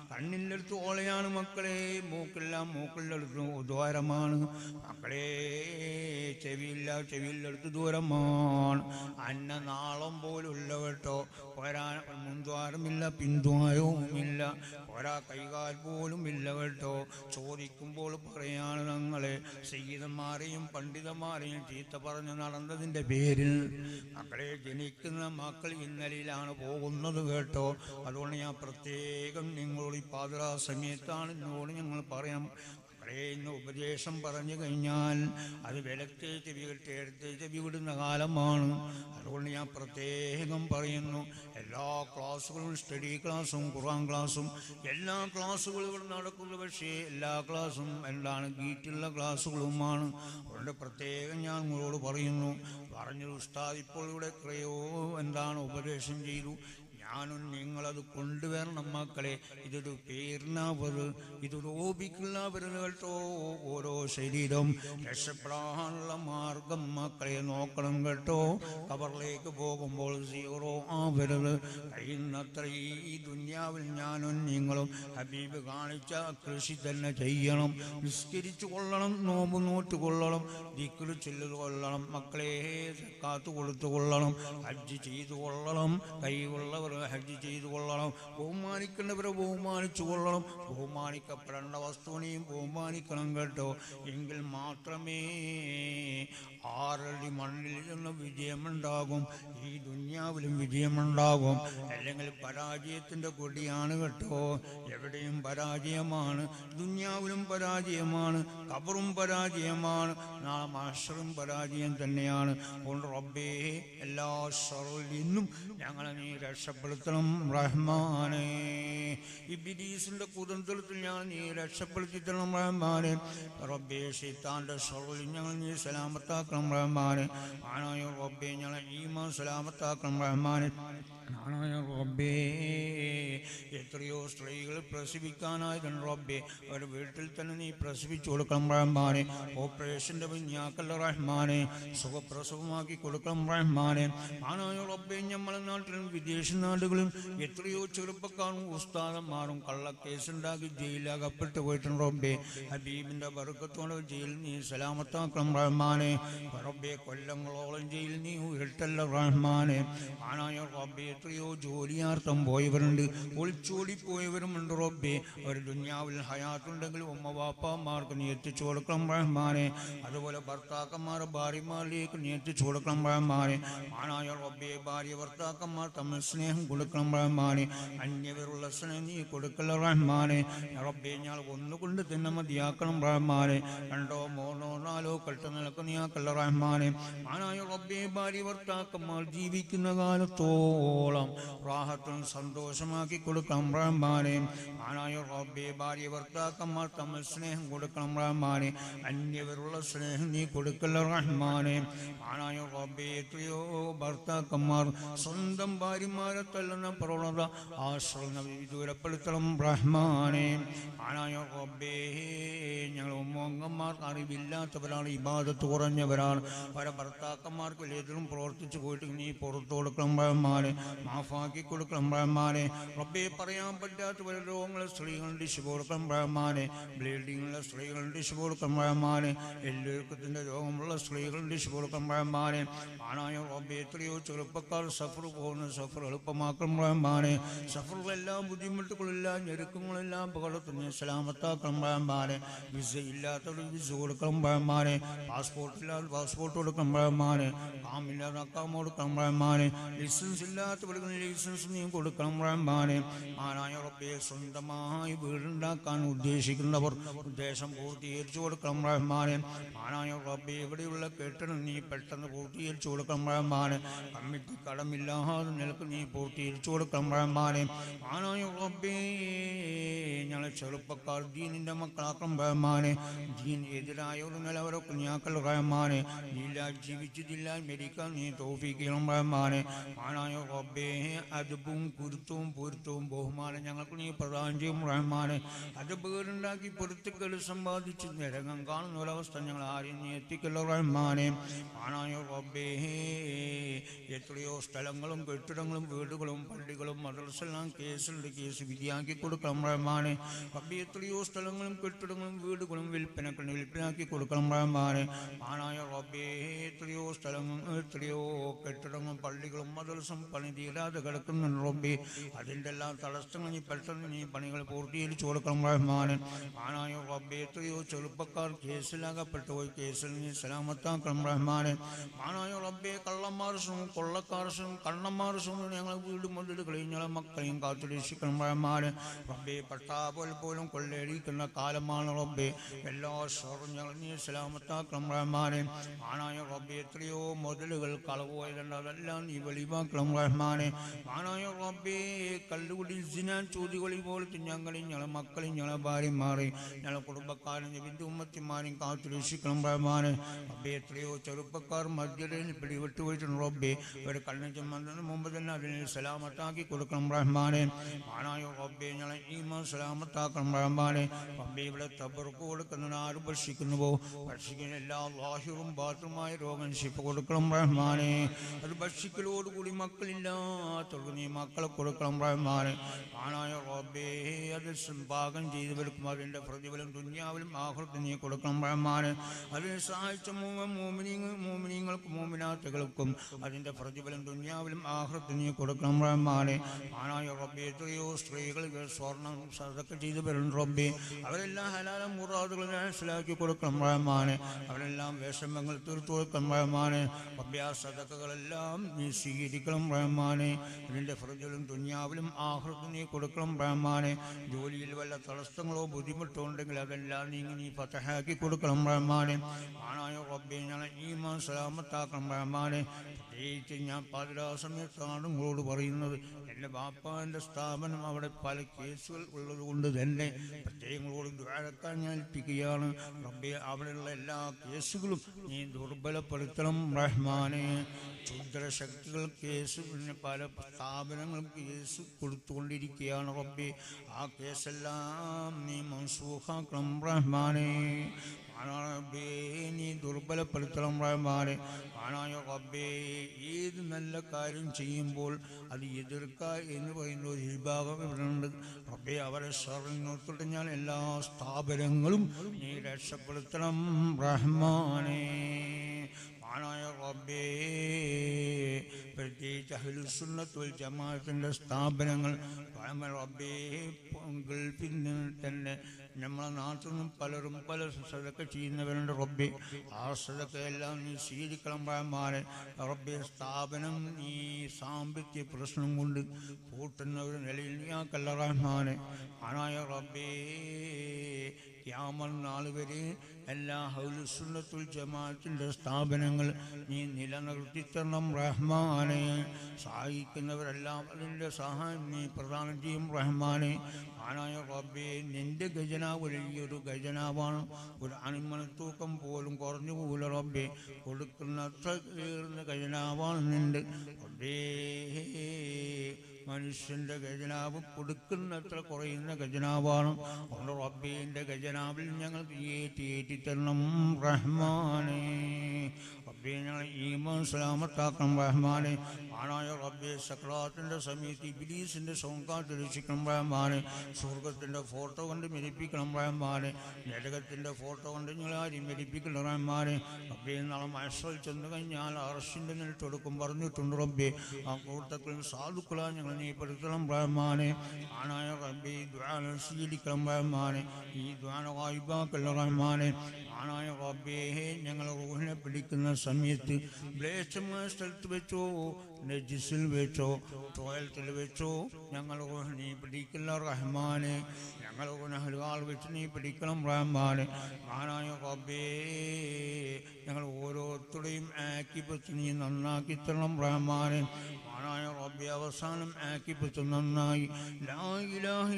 കണ്ണിൻ്റെ ഓളയാണ് മക്കളെ മൂക്കില്ല മൂക്കിൻ്റെ അടുത്ത് ദ്വാരമാണ് മക്കളെ ചെവിയില്ല ചെവിയിലെടുത്ത് ദൂരമാണ് അന്ന നാളം പോലുള്ള കേട്ടോ ഒരാ മുൻദ്വാരമില്ല പിന്ദ്വാരവുമില്ല ഒരാ കൈകാൽ പോലും ഇല്ല കേട്ടോ ചോദിക്കുമ്പോൾ പറയാണ് ഞങ്ങളെ സീതന്മാരെയും പണ്ഡിതന്മാരെയും ചീത്ത പറഞ്ഞ് നടന്നതിൻ്റെ പേരിൽ മക്കളെ ജനിക്കുന്ന മക്കൾ ഇന്നലെയിലാണ് പോകുന്നത് കേട്ടോ അതുകൊണ്ട് ഞാൻ പ്രത്യേകം നിങ്ങളോട് ഈ പാതിരാ സമയത്താണ് നിങ്ങളോട് ഞങ്ങൾ പറയാം മക്കളെ ഇന്ന് ഉപദേശം പറഞ്ഞു കഴിഞ്ഞാൽ അത് വിലത്തെ ചെവി കെട്ടി എടുത്ത് ചെവി വിടുന്ന കാലമാണ് അതുകൊണ്ട് ഞാൻ പ്രത്യേകം പറയുന്നു എല്ലാ ക്ലാസ്സുകളും സ്റ്റഡി ക്ലാസ്സും ഖുറാൻ ക്ലാസ്സും എല്ലാ ക്ലാസ്സുകളും ഇവിടെ നടക്കുന്നു പക്ഷേ എല്ലാ ക്ലാസ്സും എന്താണ് ഗീറ്റുള്ള ക്ലാസ്സുകളുമാണ് അതുകൊണ്ട് പ്രത്യേകം ഞാൻ നിങ്ങളോട് പറയുന്നു പറഞ്ഞു ഉസ്താദ് ഇപ്പോൾ ഇവിടെ എത്രയോ എന്താണ് ഉപദേശം ചെയ്തു ഞാനും നിങ്ങളത് കൊണ്ടുവരണം മക്കളെ ഇതൊരു പേരിനാവത് ഇതൊരു ഓപിക്കുള്ളവരുത് കേട്ടോ ഓരോ ശരീരം രക്ഷപ്പെടാനുള്ള മാർഗം മക്കളെ നോക്കണം കേട്ടോ കബറിലേക്ക് പോകുമ്പോൾ സീറോ ആവരുത് കഴിയുന്നത്ര ഈ ദുന്യാവിൽ ഞാനും നിങ്ങളും ഹബീബ് കാണിച്ച കൃഷി തന്നെ ചെയ്യണം നിസ്കരിച്ചു കൊള്ളണം നോമ്പ് നോറ്റ് കൊള്ളണം ദിക്കുൽ ചെല്ലു കൊള്ളണം മക്കളെ കാത്തു കൊടുത്തു കൊള്ളണം ഹജ്ജ് ചെയ്തു കൊള്ളണം കൈയുള്ളവർ ഹജ്ജ് ചെയ്തു കൊള്ളണം ബഹുമാനിക്കേണ്ടവരെ ബഹുമാനിച്ചു കൊള്ളണം ബഹുമാനിക്കപ്പെടേണ്ട വസ്തുവിനെയും ബഹുമാനിക്കണം കേട്ടോ എങ്കിൽ മാത്രമേ ആറടി മണ്ണിൽ നിന്ന് വിജയമുണ്ടാകും ഈ ദുന്യാവിലും വിജയമുണ്ടാകും അല്ലെങ്കിൽ പരാജയത്തിൻ്റെ കൊടിയാണ് കേട്ടോ എവിടെയും പരാജയമാണ് ദുന്യാവിലും പരാജയമാണ് കബറും പരാജയമാണ് നാളെ മാഷറും പരാജയം തന്നെയാണ് അതുകൊണ്ട് റബ്ബേ എല്ലാ ഷറിൽ നിന്നും ഞങ്ങളെ നീ രക്ഷപ്പെടുത്തണം റഹ്മാനെ ഇബിലീസിന്റെ കുതന്ത്രത്തിൽ ഞാൻ നീ രക്ഷപ്പെടുത്തി തരണം റഹ്മാനെ റബ്ബേ ഷെയ്ത്താന്റെ ഷറിൽ ഞങ്ങൾ നീ സലാമത്താക്കണം റഹ്മാനെ ആണായ റബ്ബേ ഞങ്ങളെ ഈമാ സലാമത്താക്കണം റഹ്മാനെ ആണായ റബ്ബേ എത്രയോ സ്ത്രീകൾ പ്രസവിക്കാനായിരുന്നു റബ്ബേ അവരുടെ വീട്ടിൽ തന്നെ നീ പ്രസവിച്ചു കൊടുക്കണം റഹ്മാനെ ഓപ്പറേഷന്റെ വിഞ്ഞാക്കല്ല റഹ്മാനെ സുഖപ്രസവമാക്കി കൊടുക്കണം റഹ്മാനെ ആണായ റബ്ബേ നമ്മളെ നാട്ടിലും വിദേശ നാടുകളിലും എത്രയോ ചെറുപ്പക്കാരും ഉസ്താദന്മാരും കള്ളക്കേസുണ്ടാക്കി ജയിലകപ്പെട്ട് പോയിട്ടുണ്ട് റബ്ബേ ഹബീബിന്റെ ബർക്കത്തോടെ ജയിൽ നീ സലാമത്താക്കണം റഹ്മാനെ റബ്ബേ കൊല്ലങ്ങളോളം ജയിൽ നീ ഉയർത്തല്ല റഹ്മാനെ ആണായ റബ്ബേ എത്രയോ ജോലിയാർത്ഥം പോയവരുണ്ട് ഒളിച്ചോടി പോയവരുമുണ്ട് റബ്ബേ ഒരു ദുന്യാവിൽ ഹയാത്തുണ്ടെങ്കിൽ ഉമ്മ വാപ്പാമാർക്ക് നീ എത്തിച്ചു കൊടുക്കണം റഹ്മാനെ അതുപോലെ ഭർത്താക്കന്മാർ ഭാര്യമാരിലേക്ക് നീ എത്തിച്ചു കൊടുക്കണം റഹ്മാനെ ആണായ റബ്ബേ ഭാര്യ ഭർത്താക്കന്മാർ തമ്മിൽ സ്നേഹം കൊടുക്കണം റഹ്മാനെ അന്യവരുള്ള സ്നേഹം നീ കൊടുക്കല റഹ്മാനെ റബ്ബേ ഞാൻ ഒന്നുകൊണ്ട് തന്നെ മതിയാക്കണം റഹ്മാനെ രണ്ടോ മൂന്നോ നാലോ കെട്ട് നിലക്ക് നീയാക്കല്ല റഹ്മാനെ ആണായ റബ്ബേ ഭാര്യ ഭർത്താക്കന്മാർ ജീവിക്കുന്ന കാലത്തോളം റാഹത്തും സന്തോഷമാക്കി കൊടുക്കണം റഹ്മാനെ ആണായ റബ്ബേ ഭാര്യ ഭർത്താക്കന്മാർ തമ്മിൽ സ്നേഹം കൊടുക്കണം റഹ്മാനെ അന്യവരുള്ള സ്നേഹം നീ കൊടുക്കല്ല റഹ്മാനെ ആണായ റബ്ബേ എത്രയോ ഭർത്താക്കന്മാർ സ്വന്തം ഭാര്യമാരെ തല്ലുന്ന പ്രവണത ആശ്രമ ദൂരപ്പെടുത്തണം റഹ്മാനെ ആണായ റബ്ബേ ഞങ്ങൾ ഉമ്മങ്ങന്മാർ അറിവില്ലാത്തവരാണ് ഇബാദത്ത് കുറഞ്ഞവരാണ് പല ഭർത്താക്കന്മാർക്ക് എതിരും പ്രവർത്തിച്ചു പോയിട്ട് നീ പുറത്തു കൊടുക്കണം റഹ്മാനെ മാഫാക്കി കൊടുക്കണം റഹ്മാനെ റബ്ബേ പറയാൻ പറ്റാത്ത പല രോഗങ്ങൾ സ്ത്രീകൾ ഡിഷ് കൊടുക്കണം റഹ്മാനെ ബ്ലീഡിങ്ങുള്ള സ്ത്രീകൾ ഡിഷ് കൊടുക്കണം റഹ്മാനെ എല്ലുക്കത്തിൻ്റെ രോഗമുള്ള സ്ത്രീകൾ ഡിഷ് കൊടുക്കണം റഹ്മാനെ ആണായ റബ്ബേ എത്രയോ ചെറുപ്പക്കാർ സഫർ പോകുന്ന സഫർ എളുപ്പമാക്കണം റഹ്മാനെ സഫറിലെല്ലാം ബുദ്ധിമുട്ടുകളെല്ലാം ഞെരുക്കങ്ങളെല്ലാം പകടത്തിന് സലാമത്താക്കണം റഹ്മാനെ വിസ ഇല്ലാത്തവർ വിസ കൊടുക്കണം റഹ്മാനെ പാസ്പോർട്ട് ഇല്ലാതെ പാസ്പോർട്ട് കൊടുക്കണം റഹ്മാനെ കാമില്ലാതെ അക്കാം കൊടുക്കണം റഹ്മാനെ ലൈസൻസ് ഇല്ലാത്തവർക്ക് ലൈസൻസ് നീ കൊടുക്കണം റഹ്മാനെ ആനായ റബ്ബെ സ്വന്തമായി വീടുണ്ടാക്കാൻ ഉദ്ദേശിക്കുന്നവർ ഉദ്ദേശം പൂർത്തീകരിച്ചു കൊടുക്കണം റഹ്മാനെ ആനായ റബ്ബെ ഇവിടെയുള്ള കെട്ടിടം നീ പെട്ടെന്ന് പൂർത്തീകരിച്ചു കൊടുക്കണം റഹ്മാനെ കമ്മിറ്റി കടമില്ലാതെ നിലക്ക് നീ പൂർത്തീകരിച്ചു കൊടുക്കണം റഹ്മാനെ ആനായ റബ്ബേ ഞങ്ങളെ ചെറുപ്പക്കാർ ദീനിന്റെ മക്കളാക്കണം റഹ്മാനെ ദീൻ എതിരായ ഒരു നിലവരൊക്കെ ഞാക്കൽ റഹ്മാനെ നീല ജീവിച്ചതില്ല മരിക്കാൻ നീ തോഫിക്കണം റഹ്മാനെ ആനായ റബ്ബേ അതും കുരുത്തവും പൊരുത്തവും ബഹുമാനം ഞങ്ങൾക്ക് നീ പ്രദാനം ചെയ്യും റഹ്മാനെ അത് പേരുണ്ടാക്കി പൊരുത്തുക്കൾ സമ്പാദിച്ച് നിരങ്ങം കാണുന്ന ഒരവസ്ഥ ഞങ്ങൾ ആരെയും നീ എത്തിക്കല്ലോ റഹ്മാനെ ആനായ റബ്ബേ എത്രയോ സ്ഥലങ്ങളും കെട്ടിടങ്ങളും വീടുകളും പള്ളികളും മദ്രസെല്ലാം കേസുണ്ട് കേസ് വിധിയാക്കി കൊടുക്കണം റഹ്മാനെ റബ്ബേ എത്രയോ സ്ഥലങ്ങളും കെട്ടിടങ്ങളും വീടുകളും വിൽപ്പനകൾ വിൽപ്പന വിൽപ്പനയാക്കി കൊടുക്കണം റഹ്മാനെ ആനായ റബ്ബേ എത്രയോ സ്ഥലങ്ങൾ എത്രയോ കെട്ടിടങ്ങളും പള്ളികളും മദർസും പണി തീരാതെ കിടക്കുന്നുണ്ട് റബ്ബേ അതിൻ്റെ എല്ലാം തടസ്സങ്ങൾ നീ പെട്ടെന്ന് നീ പണികൾ പൂർത്തീകരിച്ചു കൊടുക്കണം റഹ്മാനെ ആനായ റബ്ബേ എത്രയോ ചെറുപ്പക്കാർ കേസിലാകപ്പെട്ടു പോയി കേസിൽ നീ സലാമത്താക്കണം റഹ്മാനെ ആനായ റബ്ബേ കള്ളന്മാർസും കൊള്ളക്കാർസും കണ്ണന്മാർസും ഞങ്ങളെ വീട് മുതൽ ഞങ്ങളെ മക്കളെയും കാത്തുരക്ഷിക്കണം റഹ്മാനെ റബ്ബേ പട്ടാപോൽ പോലും കൊള്ളയടിക്കുന്ന കാലമാണ് റബ്ബേ എല്ലാ ഷോറും ഞങ്ങൾ നീ സലാമത്താക്കണം റഹ്മാനെ ആനായ റബ്ബേ എത്രയോ മുതലുകൾ കളവ് പോയതുണ്ട് അതെല്ലാം നീ വെളിവാക്കണം റഹ്മാനെ ആനായ റബ്ബേ കല്ലുകുടി സിനാൻ ചോദ്യകളി പോലത്തെ ഞങ്ങളെയും ഞങ്ങളെ മക്കളെയും ഞങ്ങളെ ഭാര്യമാരെയും ഞങ്ങളെ കുടുംബക്കാരും ബിന്ദു ഉമ്മത്തിമാരെയും കാത്തു രക്ഷിക്കണം റഹ്മാനെ റബ്ബേ എത്രയോ ചെറുപ്പക്കാർ മധ്യതയിൽ പിടിവിട്ടു പോയിട്ടുണ്ട് റബ്ബേ ഒരു കണ്ണു ചെമ്മന്നതിന് മുമ്പ് തന്നെ അതിനെ സലാമത്താക്കി കൊടുക്കണം റഹ്മാനെ ആനായ റബ്ബേ ഞങ്ങളെ ഈമാൻ സലാമത്താക്കണം റഹ്മാനെ റബ്ബേ ഇവിടെ തബർക്ക് കൊടുക്കുന്നതിന് ആര് ഭക്ഷിക്കുന്നുവോ ഭക്ഷിക്കുന്ന എല്ലാ ലാഹിറും ബാത്തുമായ രോഗം ശിപ്പ് കൊടുക്കണം റഹ്മാനെ അത് ഭക്ഷിക്കലോടുകൂടി മക്കളില്ലാത്തവർക്ക് നീ മക്കളെ കൊടുക്കണം റഹ്മാനെ ആനായ റബ്ബേ അത് പാകം ചെയ്തവർക്കും അതിൻ്റെ പ്രതിഫലം ദുന്യാവിലും ആഹൃത്തി നീ കൊടുക്കണം റഹ്മാനെ അതിനെ സഹായിച്ച മോമിനിങ്ങൾ മോമിനിങ്ങൾക്കും മോമിനാത്തുകൾക്കും അതിൻ്റെ പ്രതിഫലം ദുന്യാവിലും ആഹൃത്തി നീ കൊടുക്കണം റഹ്മാനെ ആനായ റബ്ബേ എത്രയോ സ്ത്രീകൾ സ്വർണം സതൊക്കെ ചെയ്തു വരുന്നു റബ്ബേ അവരെല്ലാം ഹലാല മുറാദുകൾ മനസ്സിലാക്കി കൊടുക്കണം റഹ്മാനെ അവരെല്ലാം വിഷമങ്ങൾ തീർത്തു കൊടുക്കണം റഹ്മാനെ റബ്ബേ ആ സദക്കകളെല്ലാം നീ സ്വീകരിക്കണം റഹ്മാനെ ഇതിൻ്റെ ഫ്രിഡ്ജിലും ദുന്യാവിലും ആഹൃത്തും നീ കൊടുക്കണം റഹ്മാനെ ജോലിയിൽ വല്ല തടസ്സങ്ങളോ ബുദ്ധിമുട്ടോ ഉണ്ടെങ്കിൽ അതെല്ലാം നീ നീ ഫതഹാക്കി കൊടുക്കണം റഹ്മാനെ ആണായ റബ്ബെ ഞങ്ങളെ ഈമാൻ സലാമത്താക്കണം റഹ്മാനെ പ്രത്യേകിച്ച് ഞാൻ പാതിരാ സമയത്താണ് നിങ്ങളോട് പറയുന്നത് എൻ്റെ ബാപ്പാൻ്റെ സ്ഥാപനം അവിടെ പല കേസുകൾ ഉള്ളത് കൊണ്ട് തന്നെ പ്രത്യേകങ്ങളോട് ദ്വാരക്കാൻ ഞാൻ ഏൽപ്പിക്കുകയാണ് റബ്ബെ അവിടെയുള്ള എല്ലാ കേസുകളും നീ ദുർബലപ്പെടുത്തണം റഹ്മാനെ ക്ഷുദ്രശക്തികൾ കേസ് പിന്നെ പല സ്ഥാപനങ്ങളും കേസ് കൊടുത്തുകൊണ്ടിരിക്കുകയാണ് റബ്ബെ ആ കേസെല്ലാം നീ മൻസൂഖാക്കണം റഹ്മാനെ ആനായ റബ്ബേ നീ ദുർബലപ്പെടുത്തണം റഹ്മാനെ ആനായ റബ്ബേ ഏത് നല്ല കാര്യം ചെയ്യുമ്പോൾ അത് എതിർക്കുക എന്ന് പറയുന്ന ഒരു വിഭാഗം ഇവിടെ ഉണ്ട് റബ്ബേ അവരെ സ്വർണ്ണത്തോട്ട് ഞാൻ എല്ലാ സ്ഥാപനങ്ങളും നീ രക്ഷപ്പെടുത്തണം റഹ്മാനെ ആനായ റബ്ബേ പ്രത്യേകിച്ച് അഹ്ലുസുന്നത്തുൽ ജമാഅത്തിൻ്റെ സ്ഥാപനങ്ങൾ പഴമ റബ്ബേ ഗൾഫിൽ നിന്ന് തന്നെ നമ്മളെ നാട്ടിൽ നിന്നും പലരും പല സദക്ക ചെയ്യുന്നവരുണ്ട് റബ്ബെ ആ സദക്കയെല്ലാം നീ സ്വീകരിക്കണം പഴമാരെ റബ്ബെ സ്ഥാപനം ഈ സാമ്പത്തിക പ്രശ്നം കൊണ്ട് പൂട്ടുന്ന ഒരു നിലയിൽ നീ ആക്കല്ല റഹ്മാനെ ആനായ റബ്ബേ ക്യാമൽ നാൾ വരെ എല്ലാ ഹൗലുസുന്നത്തുൽ ജമാഅത്തിൻ്റെ സ്ഥാപനങ്ങൾ നീ നിലനിർത്തി തരണം റഹ്മാനെ സഹായിക്കുന്നവരെല്ലാം അതിൻ്റെ സഹായം നീ പ്രദാനം ചെയ്യും റഹ്മാനെ ആനായ റബ്ബേ നിന്റെ ഖജനാവ് വലിയൊരു ഖജനാവാണ് ഒരു അണിമണത്തൂക്കം പോലും കുറഞ്ഞു പോല റബ്ബേ കൊടുക്കുന്നത്ര ഉയർന്ന ഖജനാവാണ് നിന്റെ റബ്ബേ മനുഷ്യന്റെ ഖജനാവ് കൊടുക്കുന്നത്ര കുറയുന്ന ഖജനാവാണ് അതുകൊണ്ട് റബ്ബീൻ്റെ ഖജനാവിൽ ഞങ്ങൾ ഏറ്റി ഏറ്റി തരണം റഹ്മാനെ റബ്ബെ ഞങ്ങൾ ഈമാൻ സലാമത്താക്കണം റഹ്മാനെ ആണായ റബ്ബെ സക്രാത്തിൻ്റെ സമയത്ത് ഇബിലീസിൻ്റെ സൗങ്കാത്ത് രക്ഷിക്കണം റഹ്മാനെ സ്വർഗത്തിൻ്റെ ഫോട്ടോ കൊണ്ട് മെരിപ്പിക്കണം റഹ്മാനെ നരകത്തിൻ്റെ ഫോട്ടോ കൊണ്ട് ഞങ്ങൾ ആരും മെരിപ്പിക്കണം റഹ്മാനെ റബ്ബെ നാളെ മത്സരം ചെന്ന് കഴിഞ്ഞാൽ അറസ്റ്റിൻ്റെ നിലത്തൊടുക്കും പറഞ്ഞിട്ടുണ്ട് റബ്ബെ ആ കൂട്ടത്തിൽ സാധുക്കളാ ഞങ്ങൾ നീ പെടുത്തണം റഹ്മാനെ ആണായ റബ്ബെ ഈ ദ്വാന സ്വീകരിക്കണം റഹ്മാനെ ഈ ദ്വാന വായ്പാക്കല്ല റഹ്മാനെ ആണായ റബ്ബേ ഞങ്ങൾ റൂഹിനെ പിടിക്കുന്ന സമയത്ത് മ്ലേച്ഛമായ സ്ഥലത്ത് വെച്ചോ നജിസിൽ വെച്ചോ ടോയ്ലറ്റിൽ വെച്ചോ ഞങ്ങൾ റൂഹ് നീ പിടിക്കില്ല റഹ്മാനെ ഞങ്ങൾ ഹലുവാൾ വെച്ച് നീ പിടിക്കണം റഹ്മാനെ ആനായ റബ്ബേ ഞങ്ങൾ ഓരോരുത്തരുടെയും ആക്കിപ്പത്ത് നീ നന്നാക്കി തരണം റഹ്മാനെ ആനായ റബ്ബെ അവസാനം ആക്കിപ്പത്ത് നന്നായി ലാ ഇലാഹ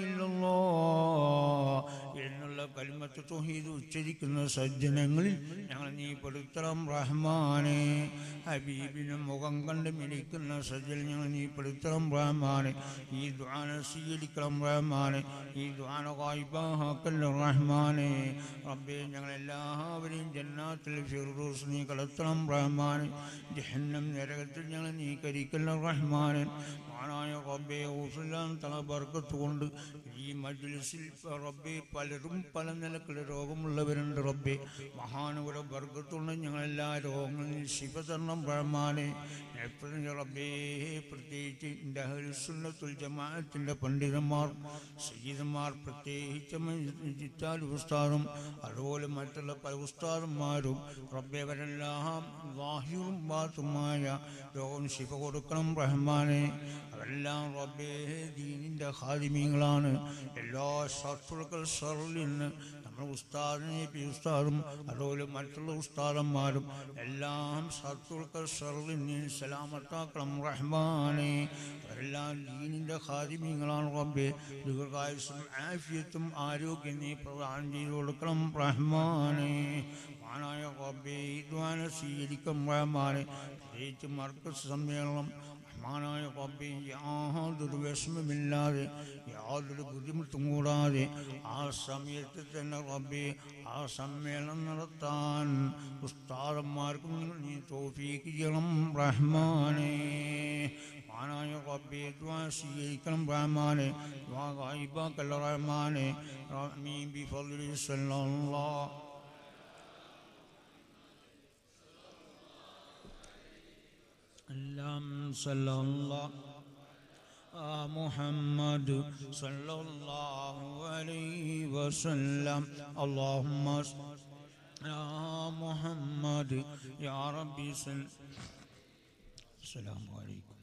ഇല്ലല്ലാഹ് എന്നുള്ള കലിമത്ത് തൊഹീദ് ഉച്ചരിക്കുന്ന സജ്ജനങ്ങളിൽ ഞങ്ങൾ നീ പെടുത്തണം റഹ്മാനെ ഹബീബിന് മുഖം കണ്ട് മിനിക്കുന്ന സജ്ജൽ ഞങ്ങൾ നീ പെടുത്തണം റഹ്മാനെ ഈ ദ്വാന സ്വീകരിക്കണം റഹ്മാനെ ഈ ദ്വാന വായ്പാക്കല്ല റഹ്മാനെ റബ്ബെ ഞങ്ങളെല്ലാവരെയും ജന്നാത്തിൽ ഫിറൂസ് നീ കടത്തണം റഹ്മാൻ ജഹന്നം നരകത്തിൽ ഞങ്ങൾ നീ കരിക്കല്ല റഹ്മാൻ മാനായ റബ്ബെ ഊസലാൻ തല ബർക്കത്ത് കൊണ്ട് ഈ മജ്ലിസിൽ റബ്ബെ പലരും പല നിലക്കുള്ള രോഗമുള്ളവരുണ്ട് റബ്ബെ മഹാനുകളുടെ ബർക്കത്തുകൊണ്ട് ഞങ്ങളെല്ലാ രോഗങ്ങളിൽ ശിവ തരണം റഹ്മാനെ എപ്പോഴും റബ്ബേ പ്രത്യേകിച്ച് എൻ്റെ അഹലുസുന്നത്തുൽ ജമാഅത്തിൻ്റെ പണ്ഡിതന്മാർ സയ്യിദന്മാർ പ്രത്യേകിച്ച് ചിറ്റാൽ ഉസ്താദും അതുപോലെ മറ്റുള്ള പല ഉസ്താദന്മാരും റബ്ബെ അവരെല്ലാം വാഹിയും ബാത്തുമായ രോഗം ശിവ കൊടുക്കണം റഹ്മാനെ അവരെല്ലാം റബ്ബേ ദീനിൻ്റെ ഹാദിമീങ്ങളാണ് എല്ലാ ശത്രുക്കൾ ഷറിൽ നിന്ന് നമ്മുടെ ഉസ്താദിനെ പി ഉസ്താദും അതുപോലെ മറ്റുള്ള ഉസ്താദന്മാരും എല്ലാം ശത്രുക്കൾ ഷറിൽ നിന്ന് സലാമത്താക്കണം റഹ്മാനെ അവരെല്ലാം ദീനിൻ്റെ ഹാദിമീങ്ങളാണ് റബ്ബെ ദീർഘായുസും ആഫിയത്തും ആരോഗ്യം നീ പ്രദാനം ചെയ്തു കൊടുക്കണം റഹ്മാനെ മാനായ റബ്ബെ ഇദ്വാന സ്വീകരിക്കും റഹ്മാനെ പ്രത്യേകിച്ച് മർക്കസ് സമ്മേളനം റഹ്മാനായ റബ്ബെ യാതൊരു വിഷമമില്ലാതെ യാതൊരു ബുദ്ധിമുട്ടും കൂടാതെ ആ സമയത്ത് തന്നെ റബ്ബെ ആ സമ്മേളനം നടത്താൻ ഉസ്താദന്മാർക്കും നീ തോഫീക്ക് ചെയ്യണം റഹ്മാനെ മാനായ റബ്ബെ ദ്വാ സ്വീകരിക്കണം റഹ്മാനെ ദ്വാ ഗായിബാക്കല്ല റഹ്മാനെ റഹ്മീൻ ബിഫദ്ലി സല്ലല്ലാഹ് اللهم صل الله آه محمد صلى الله عليه وسلم اللهم صل يا محمد يا ربي صل السلام عليكم